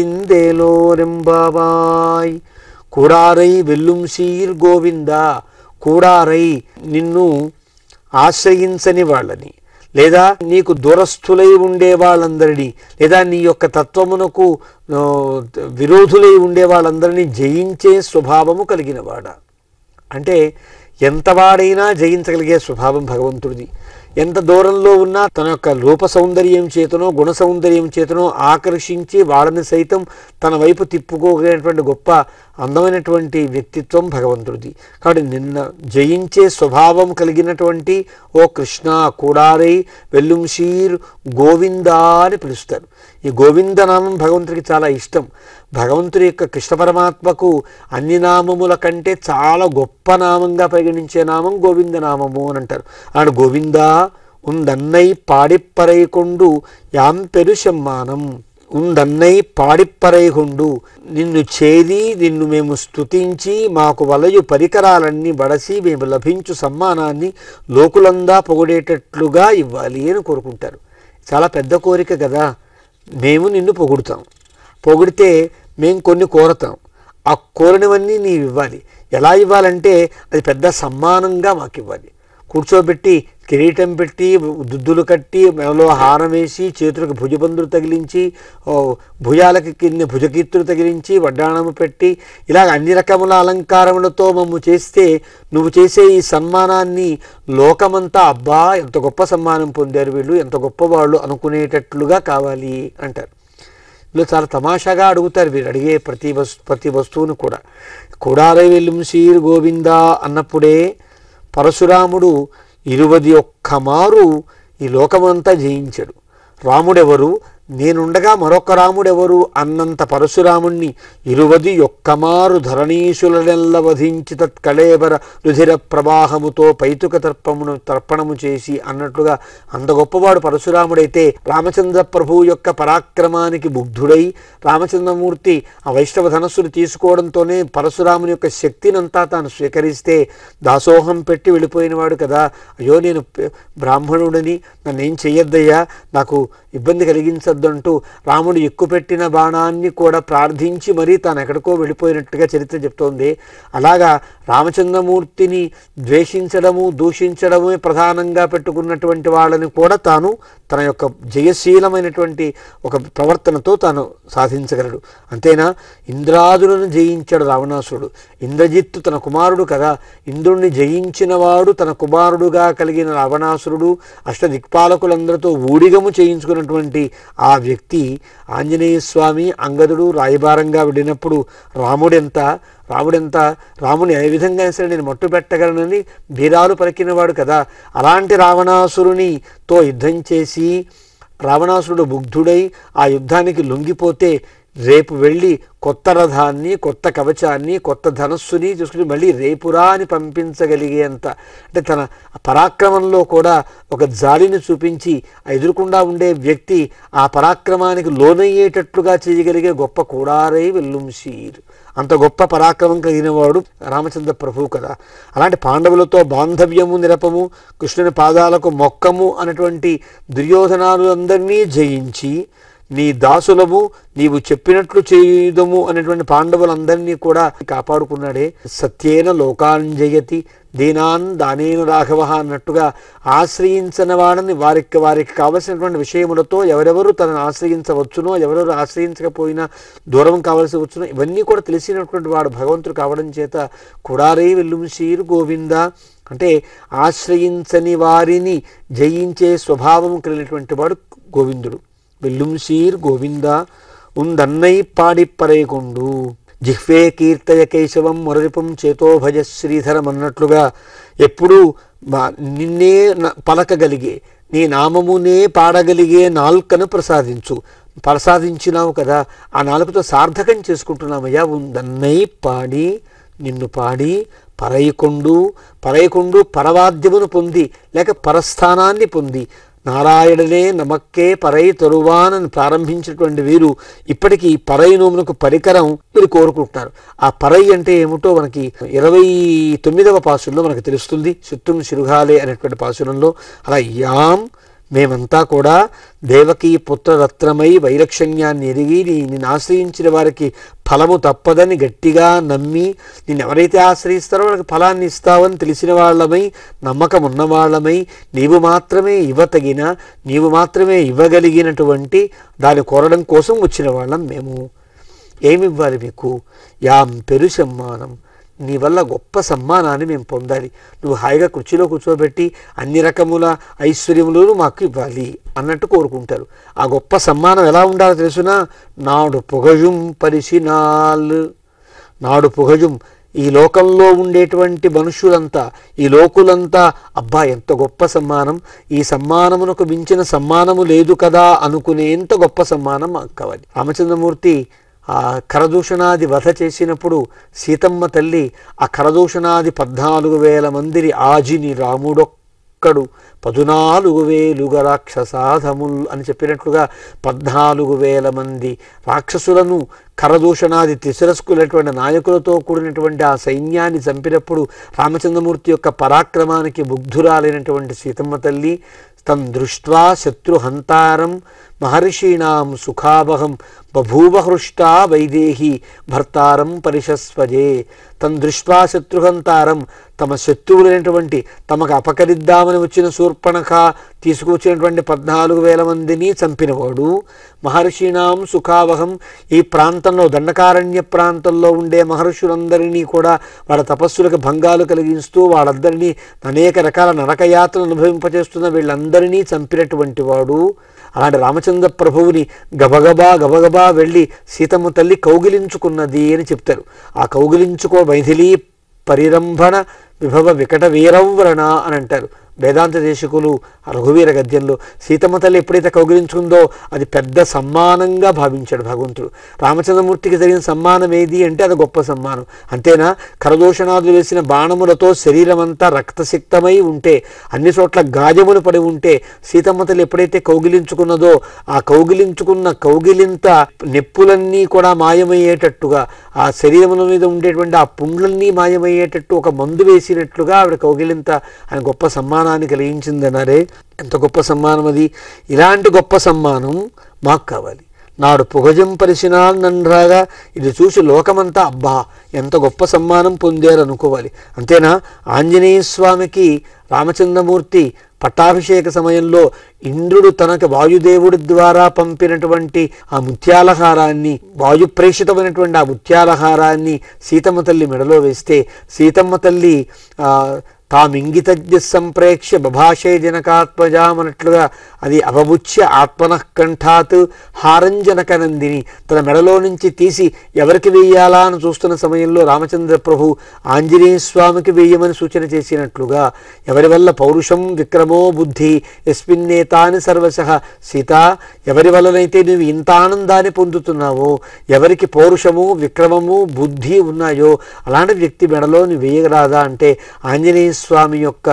குளிரிந்தேலோரெம்பாவாய் కూడారై వెల్లుం సీర్ గోవిందా కూడారై నిన్ను ఆశ్రయించని వాళ్ళని లేదా నీకు దూరస్థులై ఉండే వాళ్ళందరినీ లేదా నీ యొక్క తత్వమునకు ఆ, విరోధులై ఉండే వాళ్ళందరినీ జయించే స్వభావము కలిగినవాడ అంటే ఎంతవాడైనా జయించగలిగే స్వభావం భగవంతుడిది ఎంత దూరంలో ఉన్నా తన యొక్క రూప సౌందర్యం చేతనో గుణ సౌందర్యం చేతనో ఆకర్షించి వాళ్ళని సైతం తన వైపు తిప్పుకోగలిగినటువంటి గొప్ప అందమైనటువంటి వ్యక్తిత్వం భగవంతుడిది కాబట్టి నిన్న జయించే స్వభావం కలిగినటువంటి ఓ కృష్ణ కూడారై వెల్లుంషీర్ గోవిందా అని పిలుస్తారు ఈ గోవింద నామం భగవంతుడికి చాలా ఇష్టం భగవంతుడి యొక్క కృష్ణ పరమాత్మకు అన్ని నామముల కంటే చాలా గొప్ప నామంగా పరిగణించే నామం గోవింద నామము అని అంటారు ఆడు గోవిందా ఉందన్నై పాడిప్పరై కొండు యాం పెరుషమ్మానం ఉందన్నై పాడిప్పరైగుండు నిన్ను చేది నిన్ను మేము స్తుతించి మాకు వలయు పరికరాలన్నీ బడసి మేము లభించు సమ్మానాన్ని లోకులందా పొగిడేటట్లుగా ఇవ్వాలి అని కోరుకుంటారు చాలా పెద్ద కోరిక కదా మేము నిన్ను పొగుడుతాం పొగిడితే మేము కొన్ని కోరతాం ఆ కోరినవన్నీ నీవు ఇవ్వాలి ఎలా ఇవ్వాలంటే అది పెద్ద సమ్మానంగా మాకు ఇవ్వాలి కూర్చోబెట్టి కిరీటం పెట్టి దుద్దులు కట్టి మెడలో హారం వేసి చేతులకు భుజబందులు తగిలించి ఓ, భుజాలకి కింద భుజకీర్తులు తగిలించి వడ్డాణము పెట్టి ఇలాగ అన్ని రకముల అలంకారములతో మమ్ము చేస్తే నువ్వు చేసే ఈ సన్మానాన్ని లోకమంతా అబ్బా ఎంత గొప్ప సన్మానం పొందారు వీళ్ళు ఎంత గొప్పవాళ్ళు అనుకునేటట్లుగా కావాలి అంటారు వీళ్ళు చాలా తమాషాగా అడుగుతారు వీరు అడిగే ప్రతి వస్తు ప్రతి వస్తువును కూడా కుడారై వెల్లుం శ్రీర్ గోవిందా అన్నప్పుడే పరశురాముడు ఇరువది ఒక్క మారు ఈ లోకమంతా జయించాడు రాముడెవరు నేనుండగా మరొక రాముడెవరు అన్నంత పరశురాముణ్ణి ఇరువది ఒక్కమారు ధరణీశులనెల్ల వధించి తత్కళేబర రుధిర ప్రవాహముతో పైతుక తర్పమును తర్పణము చేసి అన్నట్లుగా అంత గొప్పవాడు పరశురాముడైతే రామచంద్ర ప్రభు యొక్క పరాక్రమానికి ముగ్ధుడై రామచంద్రమూర్తి ఆ వైష్ణవ ధనస్సును తీసుకోవడంతోనే పరశురాముని యొక్క శక్తినంతా తాను స్వీకరిస్తే దాసోహం పెట్టి వెళ్ళిపోయినవాడు కదా అయ్యో నేను ప- బ్రాహ్మణుడని నన్ను ఏం చెయ్యొద్దయ్యా నాకు ఇబ్బంది కలిగించొద్దంటూ రాముడు ఎక్కుపెట్టిన బాణాన్ని కూడా ప్రార్థించి మరీ తాను ఎక్కడికో వెళ్ళిపోయినట్టుగా చరిత్ర చెప్తోంది అలాగా రామచంద్రమూర్తిని ద్వేషించడము దూషించడమే ప్రధానంగా పెట్టుకున్నటువంటి వాళ్ళని కూడా తాను తన యొక్క జయశీలమైనటువంటి ఒక ప్రవర్తనతో తాను సాధించగలడు అంతేనా ఇంద్రాదులను జయించాడు రావణాసురుడు ఇంద్రజిత్తు తన కుమారుడు కదా ఇంద్రుణ్ణి జయించినవాడు తన కుమారుడుగా కలిగిన రావణాసురుడు అష్టదిక్పాలకులందరితో ఊడిగము చేయించుకున్నటువంటి ఆ వ్యక్తి ఆంజనేయ స్వామి అంగదుడు రాయబారంగా వెళ్ళినప్పుడు రాముడెంత రాముడెంత రాముని ఏ విధంగా సరే నేను మట్టు పెట్టగలనని బీరాలు పలికినవాడు కదా అలాంటి రావణాసురునితో యుద్ధం చేసి రావణాసురుడు ముగ్ధుడై ఆ యుద్ధానికి లొంగిపోతే రేపు వెళ్ళి కొత్త రథాన్ని కొత్త కవచాన్ని కొత్త ధనస్సుని చూసుకుని మళ్ళీ రేపురా అని పంపించగలిగేంత అంటే తన పరాక్రమంలో కూడా ఒక జాలిని చూపించి ఆ ఎదురుకుండా ఉండే వ్యక్తి ఆ పరాక్రమానికి లోనయ్యేటట్లుగా చేయగలిగే గొప్ప కూడారై వెల్లుంశీర్ అంత గొప్ప పరాక్రమం కలిగిన వాడు రామచంద్ర ప్రభువు కదా అలాంటి పాండవులతో బాంధవ్యము నిరపము కృష్ణుని పాదాలకు మొక్కము అన్నటువంటి దుర్యోధనాలు అందరినీ జయించి నీ దాసులము నీవు చెప్పినట్లు చేయుదము అనేటువంటి పాండవులందరినీ కూడా కాపాడుకున్నాడే సత్యేన లోకాంజయతి దీనాన్ దానేన రాఘవ అన్నట్టుగా ఆశ్రయించిన వాడని వారికి వారికి కావలసినటువంటి విషయములతో ఎవరెవరు తనను ఆశ్రయించవచ్చునో ఎవరెవరు ఆశ్రయించకపోయినా దూరం కావలసి వచ్చునో ఇవన్నీ కూడా తెలిసినటువంటి వాడు భగవంతుడు కావడం చేత కుడారే వెల్లుంశీరు గోవింద అంటే ఆశ్రయించని వారిని జయించే స్వభావం కలిగినటువంటి వాడు గోవిందుడు వెల్లుంశీర్ గోవింద ఉందన్నై పాడిప్పరైకొండు జిహ్వే కీర్తయ కేశవం మురరిపం చేతో భజ శ్రీధరం అన్నట్లుగా ఎప్పుడూ మా- నిన్నే న- పలకగలిగే నీ నామమునే పాడగలిగే నాల్కను ప్రసాదించు ప్రసాదించినావు కదా ఆ నాలుకతో సార్థకం చేసుకుంటున్నామయ్యా ఉందన్నై పాడి నిన్ను పాడి పరైకొండు పరైకొండు పరవాద్యమును పొంది లేక పరస్థానాన్ని పొంది నారాయణనే నమక్కే పరై తరువానని ప్రారంభించినటువంటి వీరు ఇప్పటికీ పరై నోమునకు పరికరం వీరు కోరుకుంటున్నారు ఆ పరై అంటే ఏమిటో మనకి ఇరవై తొమ్మిదవ పాసుల్లో మనకు తెలుస్తుంది చిత్తుం శిరుగాలే అనేటువంటి పాసురంలో అలా యాం మేమంతా కూడా దేవకీ పుత్రరత్నమై వైలక్షణ్యాన్ని ఎరిగి నీ నిన్ను ఆశ్రయించిన వారికి ఫలము తప్పదని గట్టిగా నమ్మి నిన్ను ఎవరైతే ఆశ్రయిస్తారో వాళ్ళకి ఫలాన్ని ఇస్తావని తెలిసిన వాళ్ళమై నమ్మకం ఉన్నవాళ్ళమై నీవు మాత్రమే ఇవ్వతగిన నీవు మాత్రమే ఇవ్వగలిగినటువంటి దాన్ని కోరడం కోసం వచ్చిన వాళ్ళం మేము ఏమివ్వాలి మీకు యాం పెరు సమ్మానం నీ వల్ల గొప్ప సమ్మానాన్ని మేము పొందాలి నువ్వు హాయిగా కుర్చీలో కూర్చోబెట్టి అన్ని రకముల ఐశ్వర్యములను మాకు ఇవ్వాలి అన్నట్టు కోరుకుంటారు ఆ గొప్ప సమ్మానం ఎలా ఉండాలో తెలుసునా నాడు పొగజుం పరిసినాల్ నాడు పొగజుం ఈ లోకంలో ఉండేటువంటి మనుషులంతా ఈ లోకులంతా అబ్బా ఎంత గొప్ప సమ్మానం ఈ సమ్మానమునకు మించిన సమ్మానము లేదు కదా అనుకునేంత గొప్ప సమ్మానం మాకు కావాలి రామచంద్రమూర్తి ఆ కరదూషణాది వధ చేసినప్పుడు సీతమ్మ తల్లి ఆ కరదూషణాది పద్నాలుగు వేల మందిని ఆజిని రాముడొక్కడు పదునాలుగు వేలుగ రాక్షసాధముల్ అని చెప్పినట్లుగా పద్నాలుగు వేల మంది రాక్షసులను కరదూషణాది తిసరస్కులైనటువంటి నాయకులతో కూడినటువంటి ఆ సైన్యాన్ని చంపినప్పుడు రామచంద్రమూర్తి యొక్క పరాక్రమానికి ముగ్ధురాలైనటువంటి సీతమ్మ తల్లి తం దృష్ట్వా శత్రుహంతారం మహర్షీణాం సుఖావహం బభూవ హృష్టా వైదేహి భర్తారం పరిశస్వజే తన్ దృష్ట్వా శత్రుహంతారం తమ శత్రువులైనటువంటి తమకు అపకరిద్దామని వచ్చిన శూర్పణఖ తీసుకొచ్చినటువంటి పద్నాలుగు వేల మందిని చంపినవాడు మహర్షిణాం సుఖావహం ఈ ప్రాంతంలో దండకారణ్య ప్రాంతంలో ఉండే మహర్షులందరినీ కూడా వాళ్ళ తపస్సులకు భంగాలు కలిగిస్తూ వాళ్ళందరినీ అనేక రకాల నరకయాత్రలు అనుభవింపచేస్తున్న వీళ్ళందరినీ చంపినటువంటి వాడు అలాంటి రామచంద్ర ప్రభువుని గబగబా గబగబా వెళ్ళి సీతమ్మ తల్లి కౌగిలించుకున్నది అని చెప్తారు ఆ కౌగిలించుకో మైథిలీ పరిరంభణ విభవ వికట వీరవ్రణ అని అంటారు వేదాంత దేశకులు ఆ రఘువీర గద్యంలో సీతమ్మ తల్లి ఎప్పుడైతే కౌగిలించుకుందో అది పెద్ద సమ్మానంగా భావించాడు భగవంతుడు రామచంద్రమూర్తికి జరిగిన సమ్మానం ఏది అంటే అది గొప్ప సమ్మానం అంతేనా కరదోషణాదులు వేసిన బాణములతో శరీరం అంతా రక్తసిక్తమై ఉంటే అన్ని చోట్ల గాజములు పడి ఉంటే సీతమ్మ తల్లి ఎప్పుడైతే కౌగిలించుకున్నదో ఆ కౌగిలించుకున్న కౌగిలింత నెప్పులన్నీ కూడా మాయమయ్యేటట్టుగా ఆ శరీరముల మీద ఉండేటువంటి ఆ పుండ్లన్నీ మాయమయ్యేటట్టు ఒక మందు వేసినట్లుగా ఆవిడ కౌగిలింత ఆయన గొప్ప సమ్మానాన్ని కలిగించిందన్నారే ఎంత గొప్ప సమ్మానం అది ఇలాంటి గొప్ప సమ్మానం మాకు కావాలి నాడు పొగజం పరిశీలనరాగా ఇది చూసి లోకమంతా అబ్బా ఎంత గొప్ప సమ్మానం పొందారు అనుకోవాలి అంతేనా ఆంజనేయ స్వామికి రామచంద్రమూర్తి పట్టాభిషేక సమయంలో ఇంద్రుడు తనకు వాయుదేవుడి ద్వారా పంపినటువంటి ఆ ముత్యాలహారాన్ని వాయు ప్రేషితమైనటువంటి ఆ ముత్యాలహారాన్ని సీతమ్మ తల్లి మెడలో వేస్తే సీతమ్మ తల్లి ఆ తామింగితజ్ఞ సంప్రేక్ష్య బభాషే జనకాత్మజామన్నట్లుగా అది అవబుచ్య ఆత్మనః కంఠాత్ హారంజనకనందిని తన మెడలో నుంచి తీసి ఎవరికి వేయాలా అని చూస్తున్న సమయంలో రామచంద్ర ప్రభు ఆంజనేయ స్వామికి వేయమని సూచన చేసినట్లుగా ఎవరి వల్ల పౌరుషం విక్రమో బుద్ధి ఎస్మిన్నేతాని సర్వశ సీత ఎవరి వల్లనైతే నువ్వు ఇంత ఆనందాన్ని పొందుతున్నావో ఎవరికి పౌరుషము విక్రమము బుద్ధి ఉన్నాయో అలాంటి వ్యక్తి మెడలో నువ్వు వేయరాదా అంటే ఆంజనేయ స్వామి యొక్క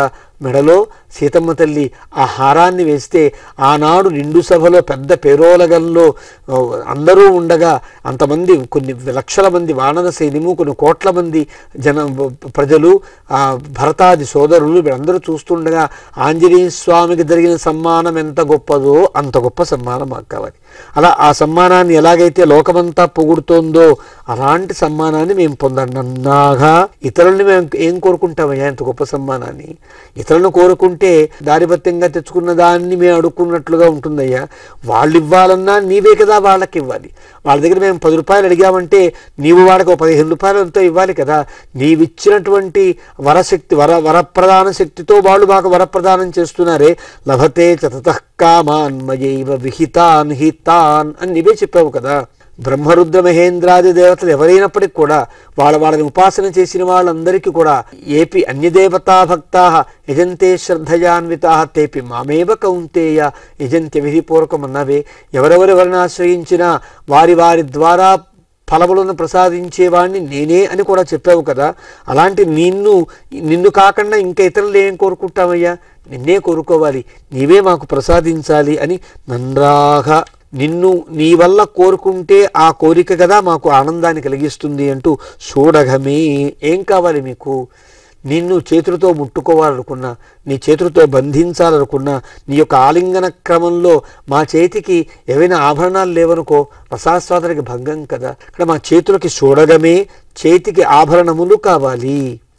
మెడలో సీతమ్మ తల్లి ఆ హారాన్ని వేస్తే ఆనాడు నిండు సభలో పెద్ద పేరోలగంలో ఆ, అందరూ ఉండగా అంతమంది కొన్ని లక్షల మంది వానర సైన్యము కొన్ని కోట్ల మంది జన ప్రజలు ఆ భరతాది సోదరులు వీళ్ళందరూ చూస్తుండగా ఆంజనేయ స్వామికి జరిగిన సమ్మానం ఎంత గొప్పదో అంత గొప్ప సమ్మానం మాకు కావాలి అలా ఆ సమ్మానాన్ని ఎలాగైతే లోకమంతా పొగుడుతోందో అలాంటి సమ్మానాన్ని మేము పొందండి అన్నాగా ఇతరుల్ని మేము ఏం కోరుకుంటామయ్యా ఇంత గొప్ప సమ్మానాన్ని ఇతరులను కోరుకుంటే దారిపత్యంగా తెచ్చుకున్న దాన్ని మేము అడుక్కున్నట్లుగా ఉంటుందయ్యా వాళ్ళు ఇవ్వాలన్నా నీవే కదా వాళ్ళకి ఇవ్వాలి వాళ్ళ దగ్గర మేము పది రూపాయలు అడిగామంటే నీవు వాళ్ళకి ఒక పదిహేను రూపాయలు ఎంతో ఇవ్వాలి కదా నీవిచ్చినటువంటి వరశక్తి వర వరప్రదాన శక్తితో వాళ్ళు మాకు వరప్రదానం చేస్తున్నారే లభతే చతత కామాన్ మయైవ విహితాన్ హితాన్ అని నీవే చెప్పావు కదా బ్రహ్మరుద్ర మహేంద్రాది దేవతలు ఎవరైనప్పటికీ కూడా వాళ్ళ వాళ్ళని ఉపాసన చేసిన వాళ్ళందరికీ కూడా ఏపి అన్యదేవతా భక్తా యజంతే శ్రద్ధయాన్వితా తేపి మామేవ కౌంతేయ యజంత్య విధిపూర్వకమన్నవే ఎవరెవరెవరిని ఆశ్రయించినా వారి వారి ద్వారా ఫలములను ప్రసాదించేవాడిని నేనే అని కూడా చెప్పావు కదా అలాంటి నిన్ను నిన్ను కాకుండా ఇంకా ఇతరులు ఏం కోరుకుంటామయ్యా నిన్నే కోరుకోవాలి నీవే మాకు ప్రసాదించాలి అని నన్రాగా నిన్ను నీ వల్ల కోరుకుంటే ఆ కోరిక కదా మాకు ఆనందాన్ని కలిగిస్తుంది అంటూ చూడగమే ఏం కావాలి మీకు నిన్ను చేతులతో ముట్టుకోవాలనుకున్నా నీ చేతులతో బంధించాలనుకున్నా నీ యొక్క ఆలింగన క్రమంలో మా చేతికి ఏవైనా ఆభరణాలు లేవనుకో రసాస్వాదనకి భంగం కదా ఇక్కడ మా చేతులకి చూడగమే చేతికి ఆభరణములు కావాలి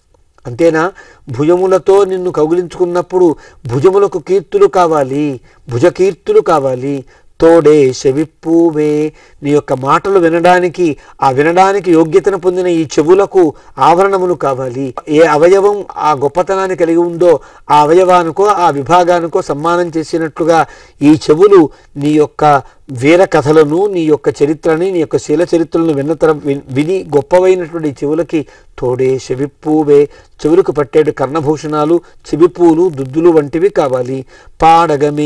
అంతేనా భుజములతో నిన్ను కౌగిలించుకున్నప్పుడు భుజములకు కీర్తులు కావాలి భుజకీర్తులు కావాలి తోడే చెవిప్పూవే నీ యొక్క మాటలు వినడానికి ఆ వినడానికి యోగ్యతను పొందిన ఈ చెవులకు ఆభరణములు కావాలి ఏ అవయవం ఆ గొప్పతనాన్ని కలిగి ఉందో ఆ అవయవానికో ఆ విభాగానికో సమ్మానం చేసినట్లుగా ఈ చెవులు నీ యొక్క వీర కథలను నీ యొక్క చరిత్రని నీ యొక్క శీల చరిత్రలను విన్న తర విన్- విని గొప్పవైనటువంటి ఈ చెవులకి తోడే చెవిప్పూవే చెవులకు పట్టేడు కర్ణభూషణాలు చెవిపూలు దుద్దులు వంటివి కావాలి పాడగమే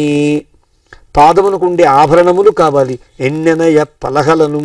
పాదమునకు ఉండే ఆభరణములు కావాలి ఎన్నెనయ పలహలను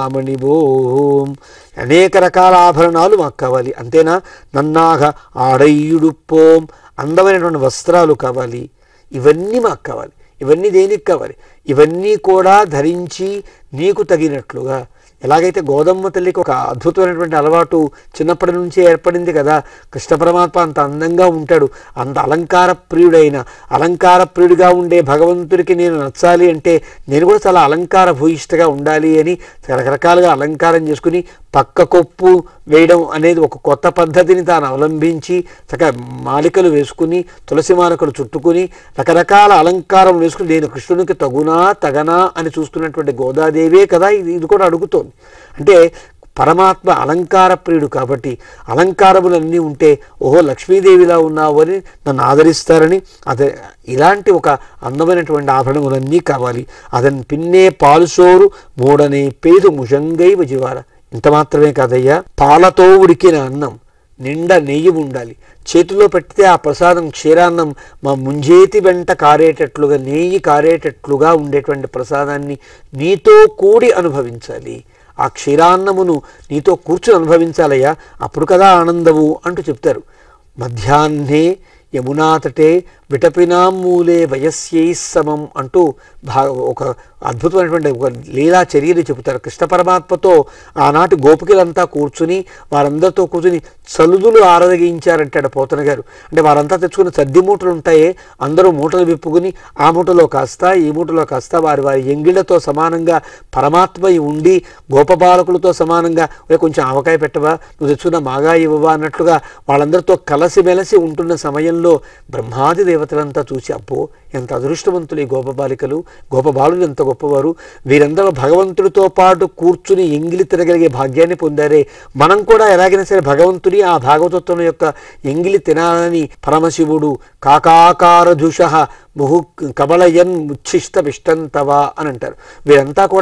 యామణివోం అనేక రకాల ఆభరణాలు మాకు కావాలి అంతేనా నన్నాగ ఆడయ్యుడుపోం అందమైనటువంటి వస్త్రాలు కావాలి ఇవన్నీ మాకు కావాలి ఇవన్నీ దేనికి కావాలి ఇవన్నీ కూడా ధరించి నీకు తగినట్లుగా ఎలాగైతే గోదమ్మ తల్లికి ఒక అద్భుతమైనటువంటి అలవాటు చిన్నప్పటి నుంచే ఏర్పడింది కదా కృష్ణ పరమాత్మ అంత అందంగా ఉంటాడు అంత అలంకార ప్రియుడైన అలంకార ప్రియుడిగా ఉండే భగవంతుడికి నేను నచ్చాలి అంటే నేను కూడా చాలా అలంకార భూయిష్టగా ఉండాలి అని రకరకాలుగా అలంకారం చేసుకుని పక్క కొప్పు వేయడం అనేది ఒక కొత్త పద్ధతిని తాను అవలంబించి చక్కగా మాలికలు వేసుకుని తులసి మాలికలు చుట్టుకుని రకరకాల అలంకారం వేసుకుని నేను కృష్ణునికి తగునా తగనా అని చూస్తున్నటువంటి గోదాదేవే కదా ఇది ఇది కూడా అడుగుతోంది అంటే పరమాత్మ అలంకార ప్రియుడు కాబట్టి అలంకారములన్నీ ఉంటే ఓహో లక్ష్మీదేవిలా ఉన్నావు అని నన్ను ఆదరిస్తారని అదే ఇలాంటి ఒక అందమైనటువంటి ఆభరణములన్నీ కావాలి అదన్ పిన్నే పాలుసోరు మూడనే పేదు ముషంగై వజివార ఇంత మాత్రమే కాదయ్యా పాలతో ఉడికిన అన్నం నిండా నెయ్యి ఉండాలి చేతిలో పెడితే ఆ ప్రసాదం క్షీరాన్నం మా ముంజేతి వెంట కారేటట్లుగా నెయ్యి కారేటట్లుగా ఉండేటువంటి ప్రసాదాన్ని నీతో కూడి అనుభవించాలి ఆ క్షీరాన్నమును నీతో కూర్చుని అనుభవించాలయ్యా అప్పుడు కదా ఆనందము అంటూ చెప్తారు మధ్యాహ్నే యమునా తటే విటపినామూలే వయస్యై సమం అంటూ భా ఒక అద్భుతమైనటువంటి ఒక లీలా చర్యలు చెబుతారు కృష్ణ పరమాత్మతో ఆనాటి గోపికలంతా కూర్చుని వారందరితో కూర్చుని చలుదులు ఆరగించారంటాడు పోతన గారు అంటే వారంతా తెచ్చుకున్న సద్ది మూటలు ఉంటాయే అందరూ మూటలు విప్పుకుని ఆ మూటలో కాస్త ఈ మూటలో కాస్త వారి వారి ఎంగిళ్లతో సమానంగా పరమాత్మ ఉండి గోపబాలకులతో సమానంగా "ఒరే, కొంచెం ఆవకాయ పెట్టవా నువ్వు తెచ్చుకున్న మాగా ఇవ్వవా అన్నట్లుగా వాళ్ళందరితో కలసిమెలసి ఉంటున్న సమయంలో బ్రహ్మాది దేవతలంతా చూసి అబ్బో ఎంత అదృష్టవంతులు ఈ గోపబాలికలు గోపబాలులు ఎంత గొప్పవారు వీరందరూ భగవంతుడితో పాటు కూర్చుని ఎంగిలి తిరగలిగే భాగ్యాన్ని పొందారే మనం కూడా ఎలాగైనా సరే భగవంతుని ఆ భాగవతత్వం యొక్క ఎంగిలి తినాలని పరమశివుడు కాకాకార జుష ముహు కమలయన్ ఉచ్ఛిష్ట విష్టంతవా అని అంటారు వీరంతా కూడా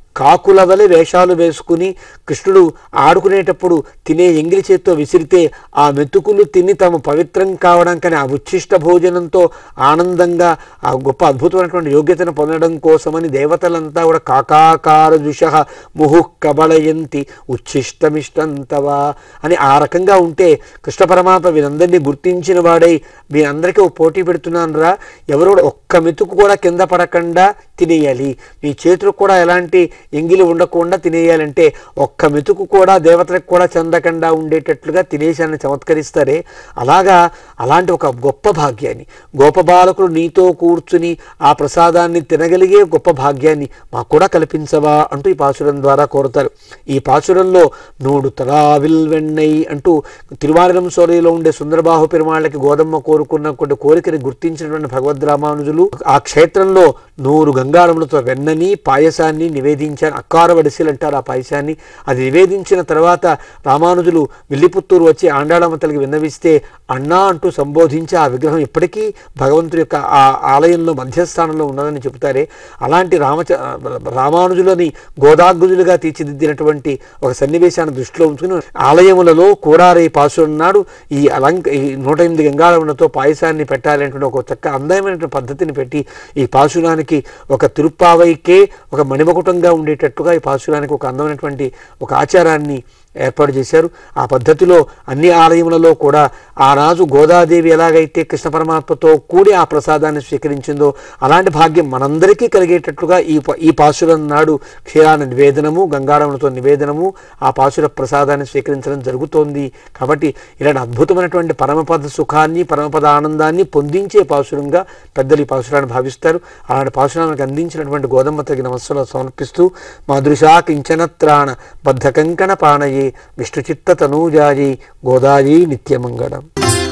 కాకుల వలె వేషాలు వేసుకుని కృష్ణుడు ఆడుకునేటప్పుడు తినే ఎంగిలి చేత్తో విసిరితే ఆ మెతుకులు తిని తాము పవిత్రం కావడం కానీ ఆ ఉచ్ఛిష్ట భోజనంతో ఆనందంగా ఆ గొప్ప అద్భుతమైనటువంటి యోగ్యతను పొందడం కోసమని దేవతలంతా కూడా కాకాకార దుష ముహు కబళయంతి ఉచ్ఛిష్టమిష్టంతవా అని ఆ రకంగా ఉంటే కృష్ణ పరమాత్మ వీరందరినీ గుర్తించిన వాడై మీ అందరికీ ఓ పోటీ పెడుతున్నాను రా ఎవరు కూడా ఒక్క మెతుకు కూడా కింద పడకుండా తినేయాలి మీ చేతులకు కూడా ఎలాంటి ఎంగిలి ఉండకుండా తినేయాలంటే ఒక్క మెతుకు కూడా దేవతలకు కూడా చెందకుండా ఉండేటట్లుగా తినేశాన్ని చమత్కరిస్తారే అలాగా అలాంటి ఒక గొప్ప భాగ్యాన్ని గోపబాలకులు నీతో కూర్చుని ఆ ప్రసాదాన్ని తినగలిగే గొప్ప భాగ్యాన్ని మాకు కూడా కల్పించవా అంటూ ఈ పాసురం ద్వారా కోరుతారు ఈ పాసురంలో నూడు తరావిల్ వెన్నై అంటూ తిరువారణం సోదరిలో ఉండే సుందరబాహు పెరుమాళ్ళకి గోదమ్మ కోరుకున్న కొన్ని కోరికని గుర్తించినటువంటి భగవద్ రామానుజులు ఆ క్షేత్రంలో నూరు గంగాళములతో వెన్నని పాయసాన్ని నివేదించారు అక్కార వడిసెలు అంటారు ఆ పాయసాన్ని అది నివేదించిన తర్వాత రామానుజులు విల్లిపుత్తూరు వచ్చి ఆండాళమ్మ తల్లికి విన్నవిస్తే అన్నా అంటూ సంబోధించి ఆ విగ్రహం ఇప్పటికీ భగవంతుడి యొక్క ఆ ఆలయంలో మధ్యస్థానంలో ఉన్నదని చెబుతారే అలాంటి రామచ రామానుజులని గోదాగ్రుజులుగా తీర్చిదిద్దినటువంటి ఒక సన్నివేశాన్ని దృష్టిలో ఉంచుకుని ఆలయములలో కూడారే పాసుడు నాడు ఈ అలంక ఈ నూట ఎనిమిది గంగాళములతో పాయసాన్ని పెట్టాలనేటువంటి ఒక చక్క అందమైనటువంటి పద్ధతిని పెట్టి ఈ పాశురానికి ఒక తిరుప్పావైకే ఒక మణిమకుటంగా ఉండేటట్టుగా ఈ పాశురానికి ఒక అందమైనటువంటి ఒక ఆచారాన్ని ఏర్పాటు చేశారు ఆ పద్ధతిలో అన్ని ఆలయములలో కూడా ఆ రాజు గోదాదేవి ఎలాగైతే కృష్ణ పరమాత్మతో కూడి ఆ ప్రసాదాన్ని స్వీకరించిందో అలాంటి భాగ్యం మనందరికీ కలిగేటట్లుగా ఈ ప- ఈ పాశురం నాడు క్షీరాన నివేదనము గంగారములతో నివేదనము ఆ పాశుర ప్రసాదాన్ని స్వీకరించడం జరుగుతోంది కాబట్టి ఇలాంటి అద్భుతమైనటువంటి పరమపద సుఖాన్ని పరమపద ఆనందాన్ని పొందించే పాశురంగా పెద్దలు ఈ పాశురాన్ని భావిస్తారు అలాంటి పాశురానికి అందించినటువంటి గోదమ్మ తగిన నమస్సులో సమర్పిస్తూ మాదృశా కించనత్రాణ బద్ధ కంకణ పాణయే విష్ణుచిత్త తనూజాయి గోదాయి నిత్యమంగళం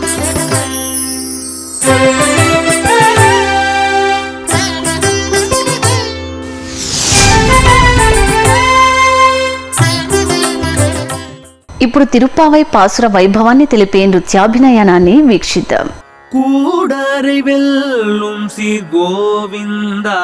ఇప్పుడు తిరుప్పావై పాసుర వైభవాన్ని తెలిపే నృత్యాభినయనాన్ని వీక్షిద్దాం கூடரை வெல்லும் சீர் கோவிந்தா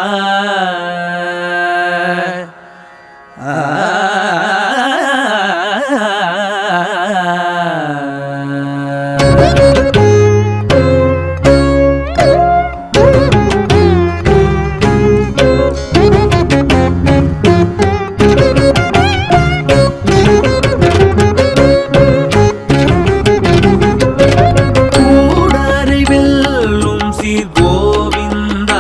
கூடரை வெல்லும் சீர் கோவிந்தா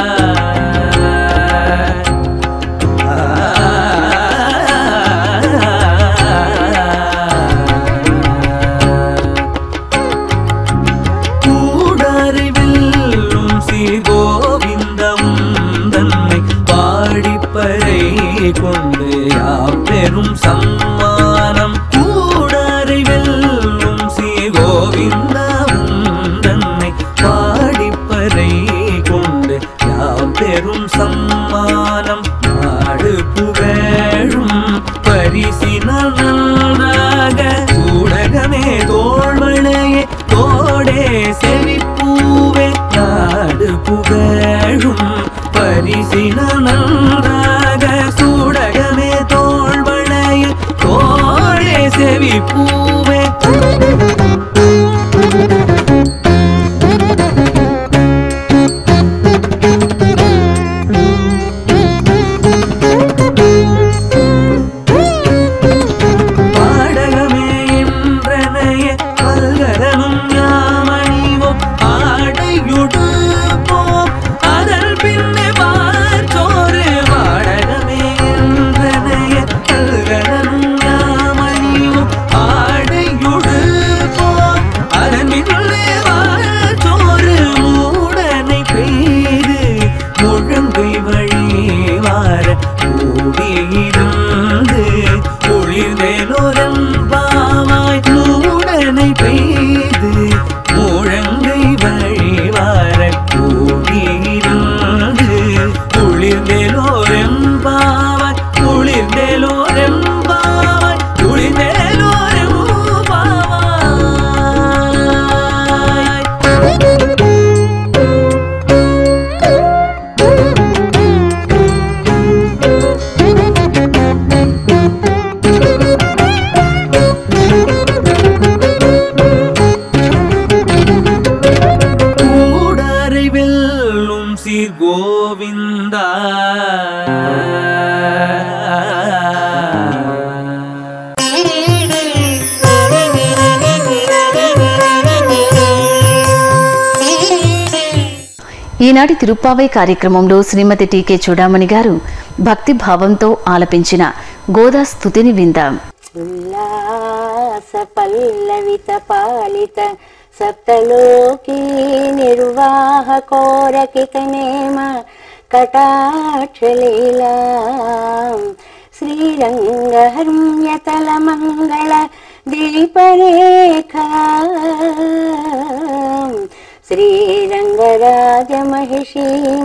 கூடரை வெல்லும் சீர் கோவிந்தம் தன்னை பாடிப்பறை கொண்டு யாப்பெரும் சம்மானம் கூடரை வெல்லும் சீர் கோவிந்தம் தன்னை பாடிப்பறை கொண்டு யாப்பெரும் சம்மானம் நாடு புகழும் பரிசினால் நன்றாக ஊடகமே தோள்வளையே தோடே செவிப்பூவே நாடு புகழும் பரிசினால் நன்றாக சூடகமே தோள்வளையே தோடே செவிப்பூவே பாடகமே என்றனைய பல்கரனும் யாமணிவோம் ஆடையுடுப்போம் அதன் பின்னே பார்த்தோரு பாடகமே என்றனைய பல்கரனும் யாமணிவோம் ஆடையுடுப்போம் அதன் பின்னே பார்த்தோரு மூடனை பெய்து முழங்கை வழி வார கூடியிருந்து குளிர்ந்தேலோரம் பாவாய் மூடனை பெய்து முழங்கை வழி வார கூடியிருந்து குளிர்ந்தேலோரம் பாவாய் குளிர்ந்தேலோரம் பாவாய் குளிர்ந்தேலோரம் பாவாய் Thank you. சீர் கோவிந்தா ఈనాటి తిరుప్పావై కార్యక్రమంలో శ్రీమతి టీకే చూడామణి గారు భక్తి భావంతో ఆలపించిన గోదా స్థుతిని విందాం ఉల్లాస పల్లవిత పాలిత సప్తలోకి నిర్వాహ కోరకికనేమ కటాక్షలీలా శ్రీరంగహర్మ్యతల మంగళ దీపరేఖా శ్రీరంగరాజమహిషీం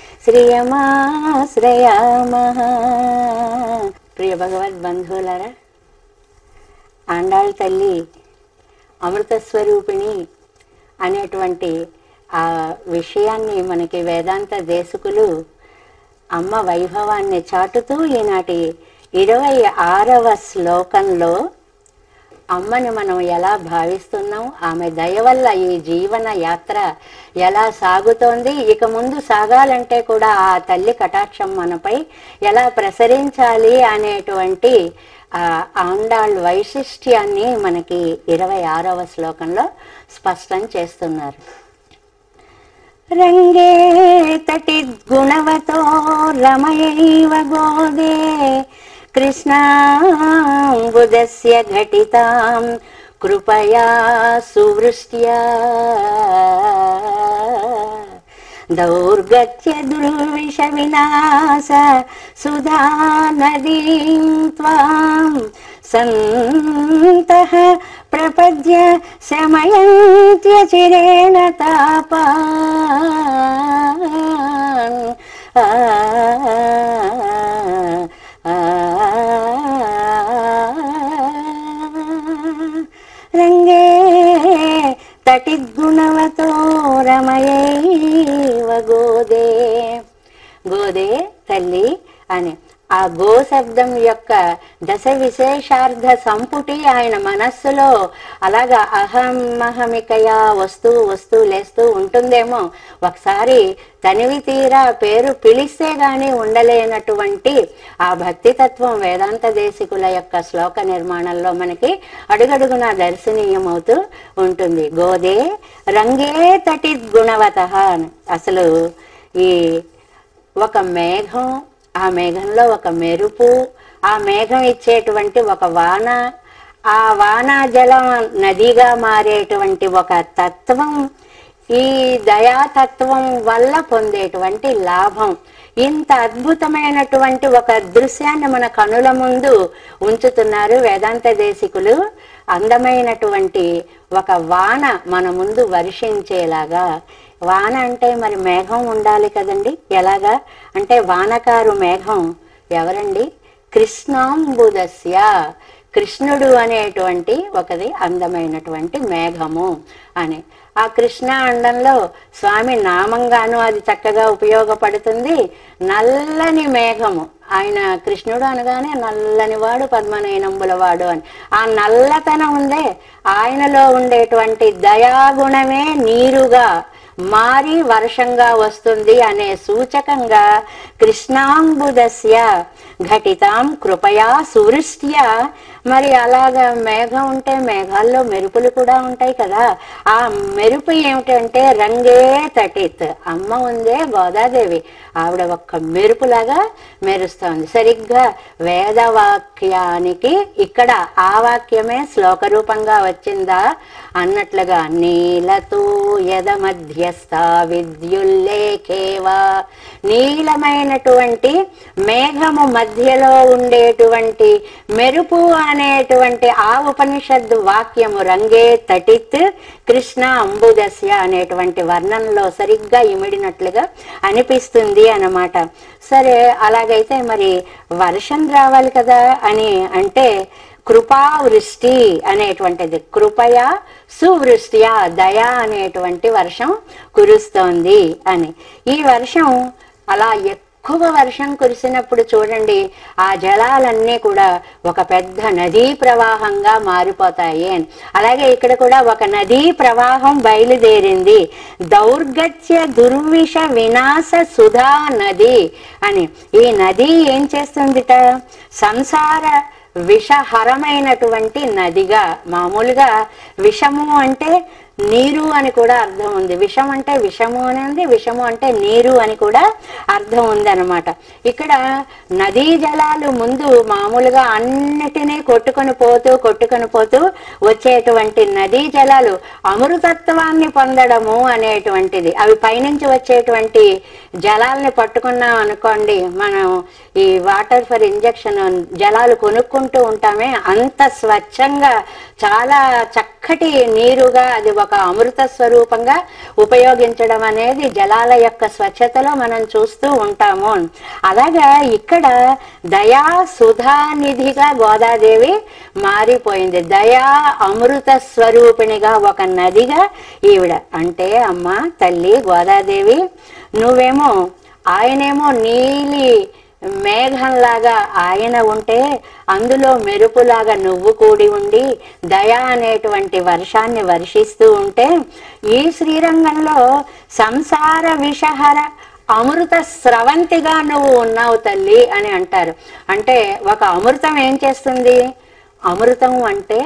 శ్రియమాశ్రయామః ప్రియ భగవద్ బంధువులరా ఆండాళ్ తల్లి అమృత స్వరూపిణి అనేటువంటి ఆ విషయాన్ని మనకి వేదాంత దేశకులు అమ్మ వైభవాన్ని చాటుతూ ఈనాటి ఇరవై ఆరవ శ్లోకంలో అమ్మని మనం ఎలా భావిస్తున్నాం ఆమె దయ వల్ల ఈ జీవన యాత్ర ఎలా సాగుతోంది ఇక ముందు సాగాలంటే కూడా ఆ తల్లి కటాక్షం మనపై ఎలా ప్రసరించాలి అనేటువంటి ఆ ఆండాళ్ వైశిష్ట్యాన్ని మనకి ఇరవై ఆరవ శ్లోకంలో స్పష్టం చేస్తున్నారు రంగే తటి గుణవతో రమయైవ గోదే కృష్ణాంబుదస్య ఘటితాం కృపయా సువృష్ట్యా దౌర్గత్య దుర్విష వినాశ సుధా నదీం త్వాం సంతః ప్రపద్య శమయంత్య చిరేణ తాపాన్ ఆ, ఆ, రంగే తటిద్గుణవతో రమయైవ గోదే గోదే తల్లి అని ఆ గో శబ్దం యొక్క దశ విశేషార్థ సంపుటి ఆయన మనస్సులో అలాగా అహం మహమికయా వస్తూ వస్తూ లేస్తూ ఉంటుందేమో ఒకసారి తనివి తీరా పేరు పిలిస్తే గాని ఉండలేనటువంటి ఆ భక్తి తత్వం వేదాంత దేశికుల యొక్క శ్లోక నిర్మాణంలో మనకి అడుగడుగునా దర్శనీయమవుతూ ఉంటుంది గోదే రంగే తటి గుణవత అసలు ఈ ఒక మేఘం ఆ మేఘంలో ఒక మెరుపు ఆ మేఘం ఇచ్చేటువంటి ఒక వాన ఆ వాన జలం నదిగా మారేటువంటి ఒక తత్వం ఈ దయాతత్వం వల్ల పొందేటువంటి లాభం ఇంత అద్భుతమైనటువంటి ఒక దృశ్యాన్ని మన కనుల ముందు ఉంచుతున్నారు వేదాంత దేశికులు అందమైనటువంటి ఒక వాన మన ముందు వర్షించేలాగా వాన అంటే మరి మేఘం ఉండాలి కదండి ఎలాగా అంటే వానకారు మేఘం ఎవరండి కృష్ణాంబుదస్య కృష్ణుడు అనేటువంటి ఒకది అందమైనటువంటి మేఘము అని ఆ కృష్ణ అండంలో స్వామి నామంగాను అది చక్కగా ఉపయోగపడుతుంది నల్లని మేఘము ఆయన కృష్ణుడు అనగానే నల్లని వాడు పద్మనయనంబుల వాడు అని ఆ నల్లతనం ఉందే ఆయనలో ఉండేటువంటి దయాగుణమే నీరుగా మారి వర్షంగా వస్తుంది అనే సూచకంగా కృష్ణాంబుదస్య ఘటితాం కృపయా సువృష్ట్య మరి అలాగా మేఘం ఉంటే మేఘాల్లో మెరుపులు కూడా ఉంటాయి కదా ఆ మెరుపు ఏమిటంటే రంగే తటిత్ అమ్మ ఉందే గోదాదేవి ఆవిడ ఒక్క మెరుపులాగా మెరుస్తోంది సరిగ్గా వేదవాక్యానికి ఇక్కడ ఆ వాక్యమే శ్లోక రూపంగా వచ్చిందా అన్నట్లుగా నీలతో యద మధ్యస్థ విద్యుల్లేఖేవా నీలమైనటువంటి మేఘము మధ్యలో ఉండేటువంటి మెరుపు అనేటువంటి ఆ ఉపనిషత్తు వాక్యము రంగే తటిత్ కృష్ణ అంబుదస్య అనేటువంటి వర్ణంలో సరిగ్గా ఇమిడినట్లుగా అనిపిస్తుంది అన్నమాట సరే అలాగైతే మరి వర్షం రావాలి కదా అని అంటే కృపావృష్టి అనేటువంటిది కృపయ సువృష్టియా దయ అనేటువంటి వర్షం కురుస్తోంది అని ఈ వర్షం అలా ఎక్కువ ఎక్కువ వర్షం కురిసినప్పుడు చూడండి ఆ జలాలన్నీ కూడా ఒక పెద్ద నదీ ప్రవాహంగా మారిపోతాయి అని అలాగే ఇక్కడ కూడా ఒక నదీ ప్రవాహం బయలుదేరింది దౌర్గత్య దుర్విష వినాశ సుధా నది అని ఈ నది ఏం చేస్తుందిట సంసార విషహరమైనటువంటి నదిగా మామూలుగా విషము అంటే నీరు అని కూడా అర్థం ఉంది విషం అంటే విషము అని ఉంది విషము అంటే నీరు అని కూడా అర్థం ఉంది అనమాట ఇక్కడ నదీ జలాలు ముందు మామూలుగా అన్నిటినీ కొట్టుకొని పోతూ కొట్టుకొని పోతూ వచ్చేటువంటి నదీ జలాలు అమృతత్వాన్ని పొందడము అనేటువంటిది అవి పైనుంచి వచ్చేటువంటి జలాల్ని పట్టుకున్నాం అనుకోండి మనం ఈ వాటర్ ఫర్ ఇంజెక్షన్ జలాలు కొనుక్కుంటూ ఉంటామే అంత స్వచ్ఛంగా చాలా చక్కటి నీరుగా అది ఒక అమృత స్వరూపంగా ఉపయోగించడం అనేది జలాల యొక్క స్వచ్ఛతలో మనం చూస్తూ ఉంటాము అలాగా ఇక్కడ దయా సుధానిధిగా గోదాదేవి మారిపోయింది దయా అమృత స్వరూపిణిగా ఒక నదిగా ఈవిడ అంటే అమ్మ తల్లి గోదాదేవి నువ్వేమో ఆయనేమో నీలి మేఘంలాగా ఆయన ఉంటే అందులో మెరుపులాగా నువ్వు కూడి ఉండి దయ అనేటువంటి వర్షాన్ని వర్షిస్తూ ఉంటే ఈ శ్రీరంగంలో సంసార విషహర అమృత స్రవంతిగా నువ్వు ఉన్నావు తల్లి అని అంటారు అంటే ఒక అమృతం ఏం చేస్తుంది అమృతం అంటే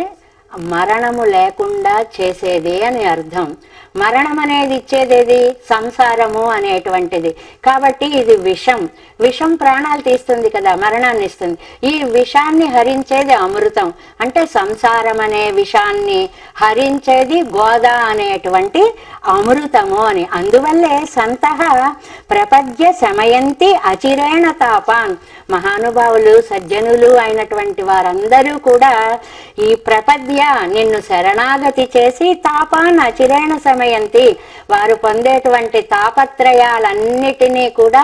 మరణము లేకుండా చేసేది అని అర్థం మరణం అనేది ఇచ్చేదేది సంసారము అనేటువంటిది కాబట్టి ఇది విషం విషం ప్రాణాలు తీస్తుంది కదా మరణాన్ని ఇస్తుంది ఈ విషాన్ని హరించేది అమృతం అంటే సంసారం అనే విషాన్ని హరించేది గోదా అనేటువంటి అమృతము అని అందువల్లే సంతః ప్రపద్య శమయంతి అచిరేణ తాపాన్ మహానుభావులు సజ్జనులు అయినటువంటి వారందరూ కూడా ఈ ప్రపద్య నిన్ను శరణాగతి చేసి తాపాన్ అచిరేణ సమయంతి వారు పొందేటువంటి తాపత్రయాలన్నిటినీ కూడా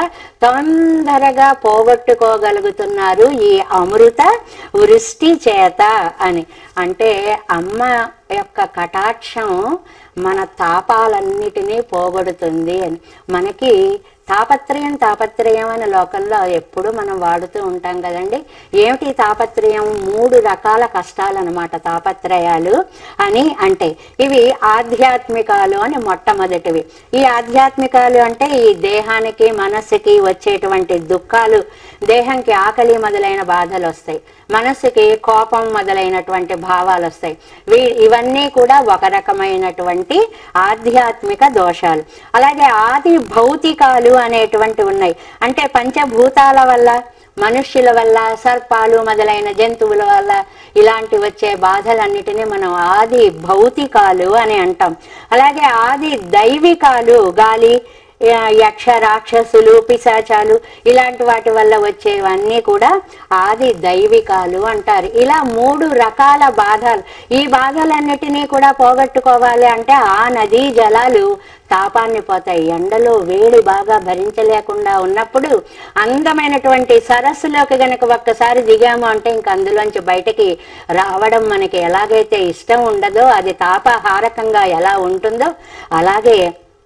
తొందరగా పోగొట్టుకోగలుగుతున్నారు ఈ అమృత వృష్టి చేత అని అంటే అమ్మ యొక్క కటాక్షం మన తాపాలన్నిటినీ పోగొడుతుంది అని మనకి తాపత్రయం తాపత్రయం అనే లోకంలో ఎప్పుడు మనం వాడుతూ ఉంటాం కదండి ఏమిటి తాపత్రయం మూడు రకాల కష్టాలు అనమాట తాపత్రయాలు అని అంటే ఇవి ఆధ్యాత్మికాలు అని మొట్టమొదటివి ఈ ఆధ్యాత్మికాలు అంటే ఈ దేహానికి మనస్సుకి వచ్చేటువంటి దుఃఖాలు దేహంకి ఆకలి మొదలైన బాధలు వస్తాయి మనస్సుకి కోపం మొదలైనటువంటి భావాలు వస్తాయి వీ ఇవన్నీ కూడా ఒక రకమైనటువంటి ఆధ్యాత్మిక దోషాలు అలాగే ఆది భౌతికాలు అనేటువంటి ఉన్నాయి అంటే పంచభూతాల వల్ల మనుష్యుల వల్ల సర్పాలు మొదలైన జంతువుల వల్ల ఇలాంటి వచ్చే బాధలన్నిటినీ మనం ఆది భౌతికాలు అని అంటాం అలాగే ఆది దైవికాలు గాలి ఆ, యక్ష రాక్షసులు పిశాచాలు ఇలాంటి వాటి వల్ల వచ్చేవన్నీ కూడా ఆది దైవికాలు అంటారు ఇలా మూడు రకాల బాధలు ఈ బాధలన్నిటినీ కూడా పోగొట్టుకోవాలి అంటే ఆ నదీ జలాలు తాపాన్ని పోతాయి ఎండలో వేడి బాగా భరించలేకుండా ఉన్నప్పుడు అందమైనటువంటి సరస్సులోకి గనక ఒక్కసారి దిగాము అంటే ఇంక అందులోంచి బయటకి రావడం మనకి ఎలాగైతే ఇష్టం ఉండదో అది తాపహారకంగా ఎలా ఉంటుందో అలాగే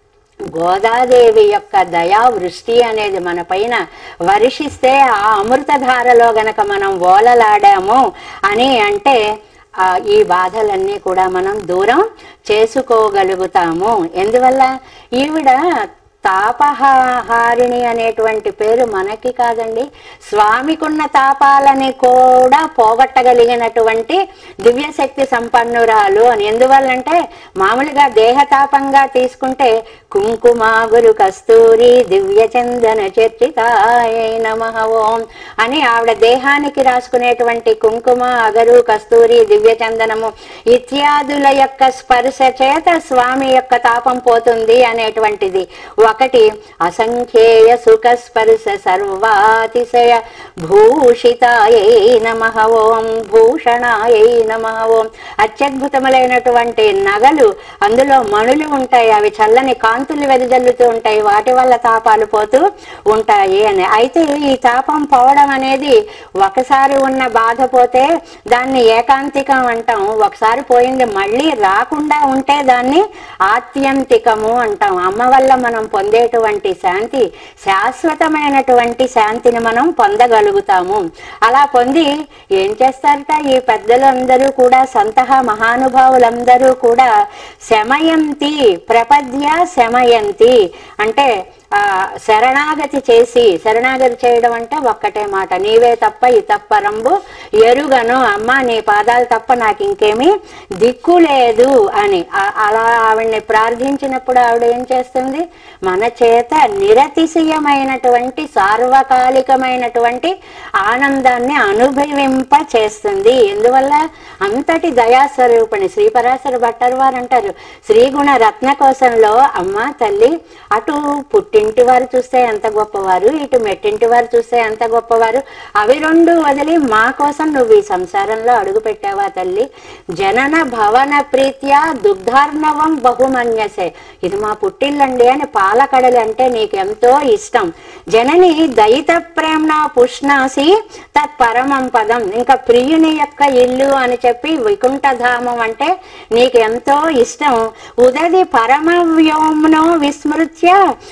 గోదాదేవి యొక్క దయా వృష్టి అనేది మన పైన వర్షిస్తే ఆ అమృతధారలో గనక మనం ఓలలాడాము అని అంటే ఆ ఈ బాధలన్నీ కూడా మనం దూరం చేసుకోగలుగుతాము ఎందువల్ల ఈవిడ తాపహారిణి అనేటువంటి పేరు మనకి కాదండి స్వామికున్న తాపాలని కూడా పోగొట్టగలిగినటువంటి దివ్యశక్తి సంపన్నురాలు అని ఎందువల్లంటే మామూలుగా దేహతాపంగా తీసుకుంటే కుంకుమ గురు కస్తూరి దివ్య చందన చర్చితాయ నమ ఓం అని ఆవిడ దేహానికి రాసుకునేటువంటి కుంకుమ అగరు కస్తూరి దివ్య చందనము ఇత్యాదుల యొక్క స్పర్శ చేత స్వామి యొక్క తాపం పోతుంది అనేటువంటిది ఒకటి అసంఖ్యేయ సుఖ స్పర్శ సర్వాతిశయ భూషితాయై నమ ఓం భూషణాయై నమ ఓం అత్యద్భుతములైనటువంటి నగలు అందులో మణులు ఉంటాయి అవి చల్లని కాంతి కాంతులు వెదజల్లుతూ ఉంటాయి వాటి వల్ల తాపాలు పోతూ ఉంటాయి అని అయితే ఈ తాపం పోవడం అనేది ఒకసారి ఉన్న బాధ పోతే దాన్ని ఏకాంతికం అంటాం ఒకసారి పోయింది మళ్ళీ రాకుండా ఉంటే దాన్ని ఆత్యంతికము అంటాం అమ్మ వల్ల మనం పొందేటువంటి శాంతి శాశ్వతమైనటువంటి శాంతిని మనం పొందగలుగుతాము అలా పొంది ఏం చేస్తారట ఈ పెద్దలందరూ కూడా సంతహ మహానుభావులందరూ కూడా శమయంతి ప్రపద్య శమయంతి అంటే ఆ శరణాగతి చేసి శరణాగతి చేయడం అంటే ఒక్కటే మాట నీవే తప్ప ఈ తప్పరంబు ఎరుగను అమ్మ నీ పాదాలు తప్ప నాకు ఇంకేమీ దిక్కు లేదు అని ఆ- అలా ఆవిడ్ని ప్రార్థించినప్పుడు ఆవిడ ఏం చేస్తుంది మన చేత నిరతిశయమైనటువంటి సార్వకాలికమైనటువంటి ఆనందాన్ని అనుభవింప చేస్తుంది ఎందువల్ల అంతటి దయాస్వరూపిణి శ్రీపరాశర భట్టర్ వారు అంటారు శ్రీగుణ రత్న కోశంలో అమ్మ తల్లి అటు పుట్టింటి వారు చూస్తే ఎంత గొప్పవారు ఇటు మెట్టింటి వారు చూస్తే ఎంత గొప్పవారు అవి రెండు వదిలి మా కోసం నువ్వు ఈ సంసారంలో అడుగు పెట్టావా తల్లి జనన భవన ప్రీత్యా దుగ్ధార్ణవం బహుమన్యసే ఇది మా పుట్టిల్లండి అని పాలకడలు అంటే నీకు ఎంతో ఇష్టం జనని దయిత ప్రేమణ పుష్ణాసి తత్ పరమం పదం ఇంకా ప్రియుని యొక్క ఇల్లు అని చెప్పి వైకుంఠధామం అంటే నీకు ఎంతో ఇష్టం ఉదది పరమ వ్యోమ్నో విస్మృత్య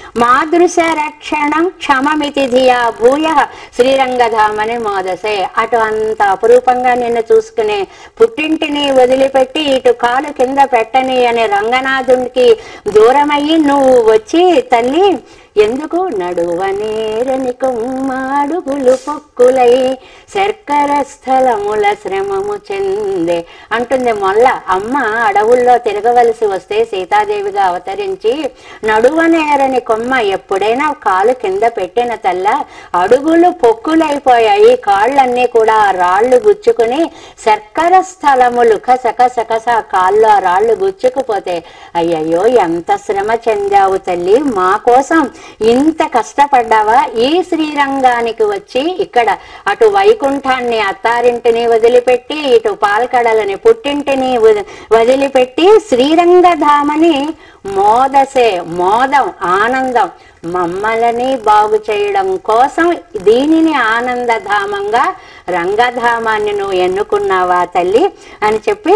మాదృశ రక్షణం క్షమమితి ధియా భూయ శ్రీరంగధామని మోదసే అటు అంత అపురూపంగా నిన్ను చూసుకునే పుట్టింటిని వదిలిపెట్టి ఇటు కాలు కింద పెట్టని అనే రంగనాథునికి దూరమయ్యి నువ్వు వచ్చి తల్లి ఎందుకు నడువనేరని కొమ్మాడుగులు పొక్కులై శర్కర స్థలముల శ్రమము చెందే అంటుంది మొల్ల అమ్మ అడవుల్లో తిరగవలసి వస్తే సీతాదేవిగా అవతరించి నడువనేరని కొమ్మ ఎప్పుడైనా కాలు కింద పెట్టిన తల్ల అడుగులు పొక్కులైపోయాయి కాళ్ళన్నీ కూడా ఆ రాళ్ళు గుచ్చుకుని శర్కర స్థలములు కస కస కస కాళ్ళు ఆ రాళ్ళు గుచ్చుకుపోతే అయ్యయ్యో ఎంత శ్రమ చెందావు తల్లి మా కోసం ఇంత కష్టపడ్డావా ఈ శ్రీరంగానికి వచ్చి ఇక్కడ అటు వైకుంఠాన్ని అత్తారింటిని వదిలిపెట్టి ఇటు పాల్కడలని పుట్టింటిని వద- వదిలిపెట్టి శ్రీరంగధామని మోదసే మోదం ఆనందం మమ్మల్ని బాగు చేయడం కోసం దీనిని ఆనందధామంగా రంగధామాన్ని నువ్వు ఎన్నుకున్నావా తల్లి అని చెప్పి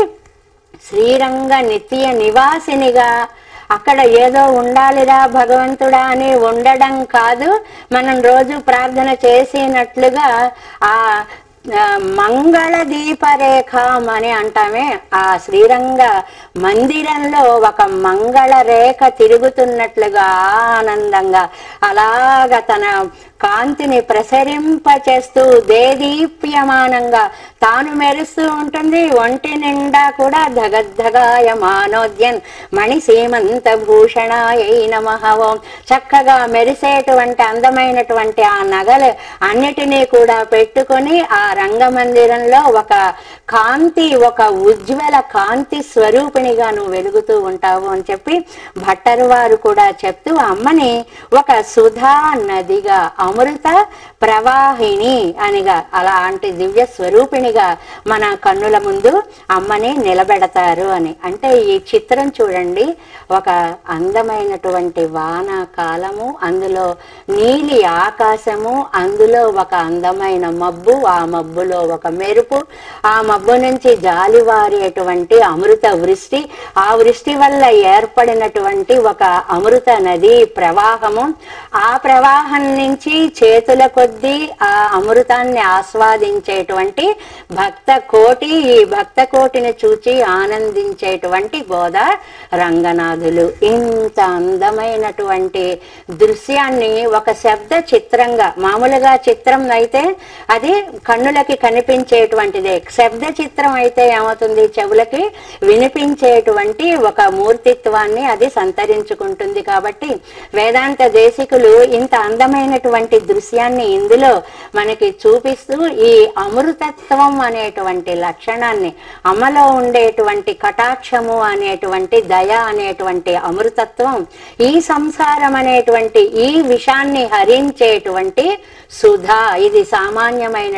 శ్రీరంగ నిత్య నివాసినిగా అక్కడ ఏదో ఉండాలిరా భగవంతుడా అని ఉండడం కాదు మనం రోజు ప్రార్థన చేసినట్లుగా ఆ ఆ, మంగళ దీపరేఖం అని అంటామే ఆ శ్రీరంగ మందిరంలో ఒక మంగళ రేఖ తిరుగుతున్నట్లుగా ఆనందంగా అలాగ తన కాంతిని ప్రసరింప చేస్తూ దేదీప్యమానంగా తాను మెరుస్తూ ఉంటుంది ఒంటి నిండా కూడా ధగద్ధగాయ మానోద్యన్ మణి సీమంత భూషణాయ నమః ఓం చక్కగా మెరిసేటువంటి అందమైనటువంటి ఆ నగలు అన్నిటినీ కూడా పెట్టుకొని ఆ రంగమందిరంలో ఒక కాంతి ఒక ఉజ్వల కాంతి స్వరూపిణిగా నువ్వు వెలుగుతూ ఉంటావు అని చెప్పి భట్టరు వారు కూడా చెప్తూ అమ్మని ఒక సుధా నదిగా అమృత ప్రవాహిని అనిగా అలాంటి దివ్య స్వరూపిణిగా మన కన్నుల ముందు అమ్మని నిలబెడతారు అని అంటే ఈ చిత్రం చూడండి ఒక అందమైనటువంటి వాన కాలము అందులో నీలి ఆకాశము అందులో ఒక అందమైన మబ్బు ఆ మబ్బులో ఒక మెరుపు ఆ మబ్బు నుంచి జాలివారేటువంటి అమృత వృష్టి ఆ వృష్టి వల్ల ఏర్పడినటువంటి ఒక అమృత నది ప్రవాహము ఆ ప్రవాహం నుంచి చేతుల కొద్దీ ఆ అమృతాన్ని ఆస్వాదించేటువంటి భక్త కోటి ఈ భక్త కోటిని చూచి ఆనందించేటువంటి గోదా రంగనాథులు ఇంత అందమైనటువంటి దృశ్యాన్ని ఒక శబ్ద చిత్రంగా మామూలుగా చిత్రం అయితే అది కన్నులకి కనిపించేటువంటిదే శబ్ద చిత్రం అయితే ఏమవుతుంది చెవులకి వినిపించేటువంటి ఒక మూర్తిత్వాన్ని అది సంతరించుకుంటుంది కాబట్టి వేదాంత దేశికులు ఇంత అందమైనటువంటి దృశ్యాన్ని ఇందులో మనకి చూపిస్తూ ఈ అమృతత్వం అనేటువంటి లక్షణాన్ని అమలో ఉండేటువంటి కటాక్షము అనేటువంటి దయ అనేటువంటి అమృతత్వం ఈ సంసారం అనేటువంటి ఈ విషాన్ని హరించేటువంటి సుధ ఇది సామాన్యమైనటువంటి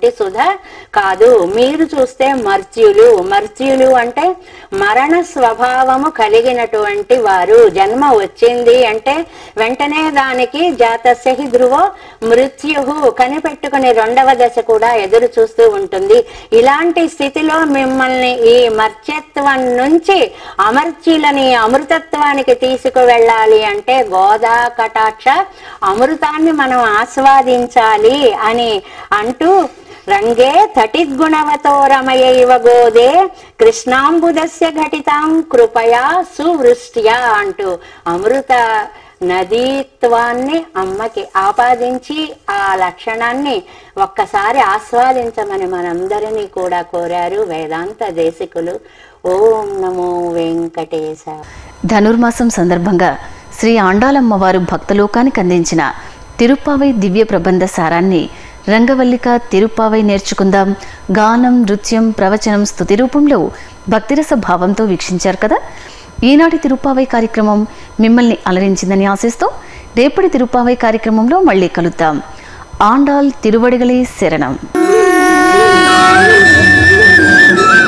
నీటి సుధ కాదు మీరు చూస్తే మర్త్యులు మర్త్యులు అంటే మరణ స్వభావము కలిగినటువంటి వారు జన్మ వచ్చింది అంటే వెంటనే దానికి జాతస్య హి ధ్రువో మృత్యు కనిపెట్టుకుని రెండవ దశ కూడా ఎదురు చూస్తూ ఉంటుంది ఇలాంటి స్థితిలో మిమ్మల్ని ఈ మర్త్యత్వం నుంచి అమర్త్యులని అమృతత్వానికి తీసుకువెళ్ళాలి అంటే గోదా కటాక్ష అమృతాన్ని మనం ఆస్వాదించాలి అని అంటూ రంగే తటిద్గుణవతో రమయైవ గోదే కృష్ణాంబుదస్య ఘటితాం కృపయా సువృష్ట్యా అంటూ అమృత నదీత్వాన్ని అమ్మకి ఆపాదించి ఆ లక్షణాన్ని ఒక్కసారి ఆస్వాదించమని మనందరినీ కూడా కోరారు వేదాంత దేశికులు ఓం నమో వెంకటేశ ధనుర్మాసం సందర్భంగా శ్రీ ఆండాలమ్మ వారు భక్తలోకానికి అందించిన తిరుప్పావై దివ్య ప్రబంధ సారాన్ని రంగవల్లిక తిరుప్పావై నేర్చుకుందాం గానం నృత్యం ప్రవచనం స్తుతి రూపంలో భక్తిరస భావంతో వీక్షించారు కదా ఈనాటి తిరుప్పావై కార్యక్రమం మిమ్మల్ని అలరించిందని ఆశిస్తూ రేపటి తిరుప్పావై కార్యక్రమంలో మళ్ళీ కలుద్దాం ఆండాల్ తిరువడిగలే శరణం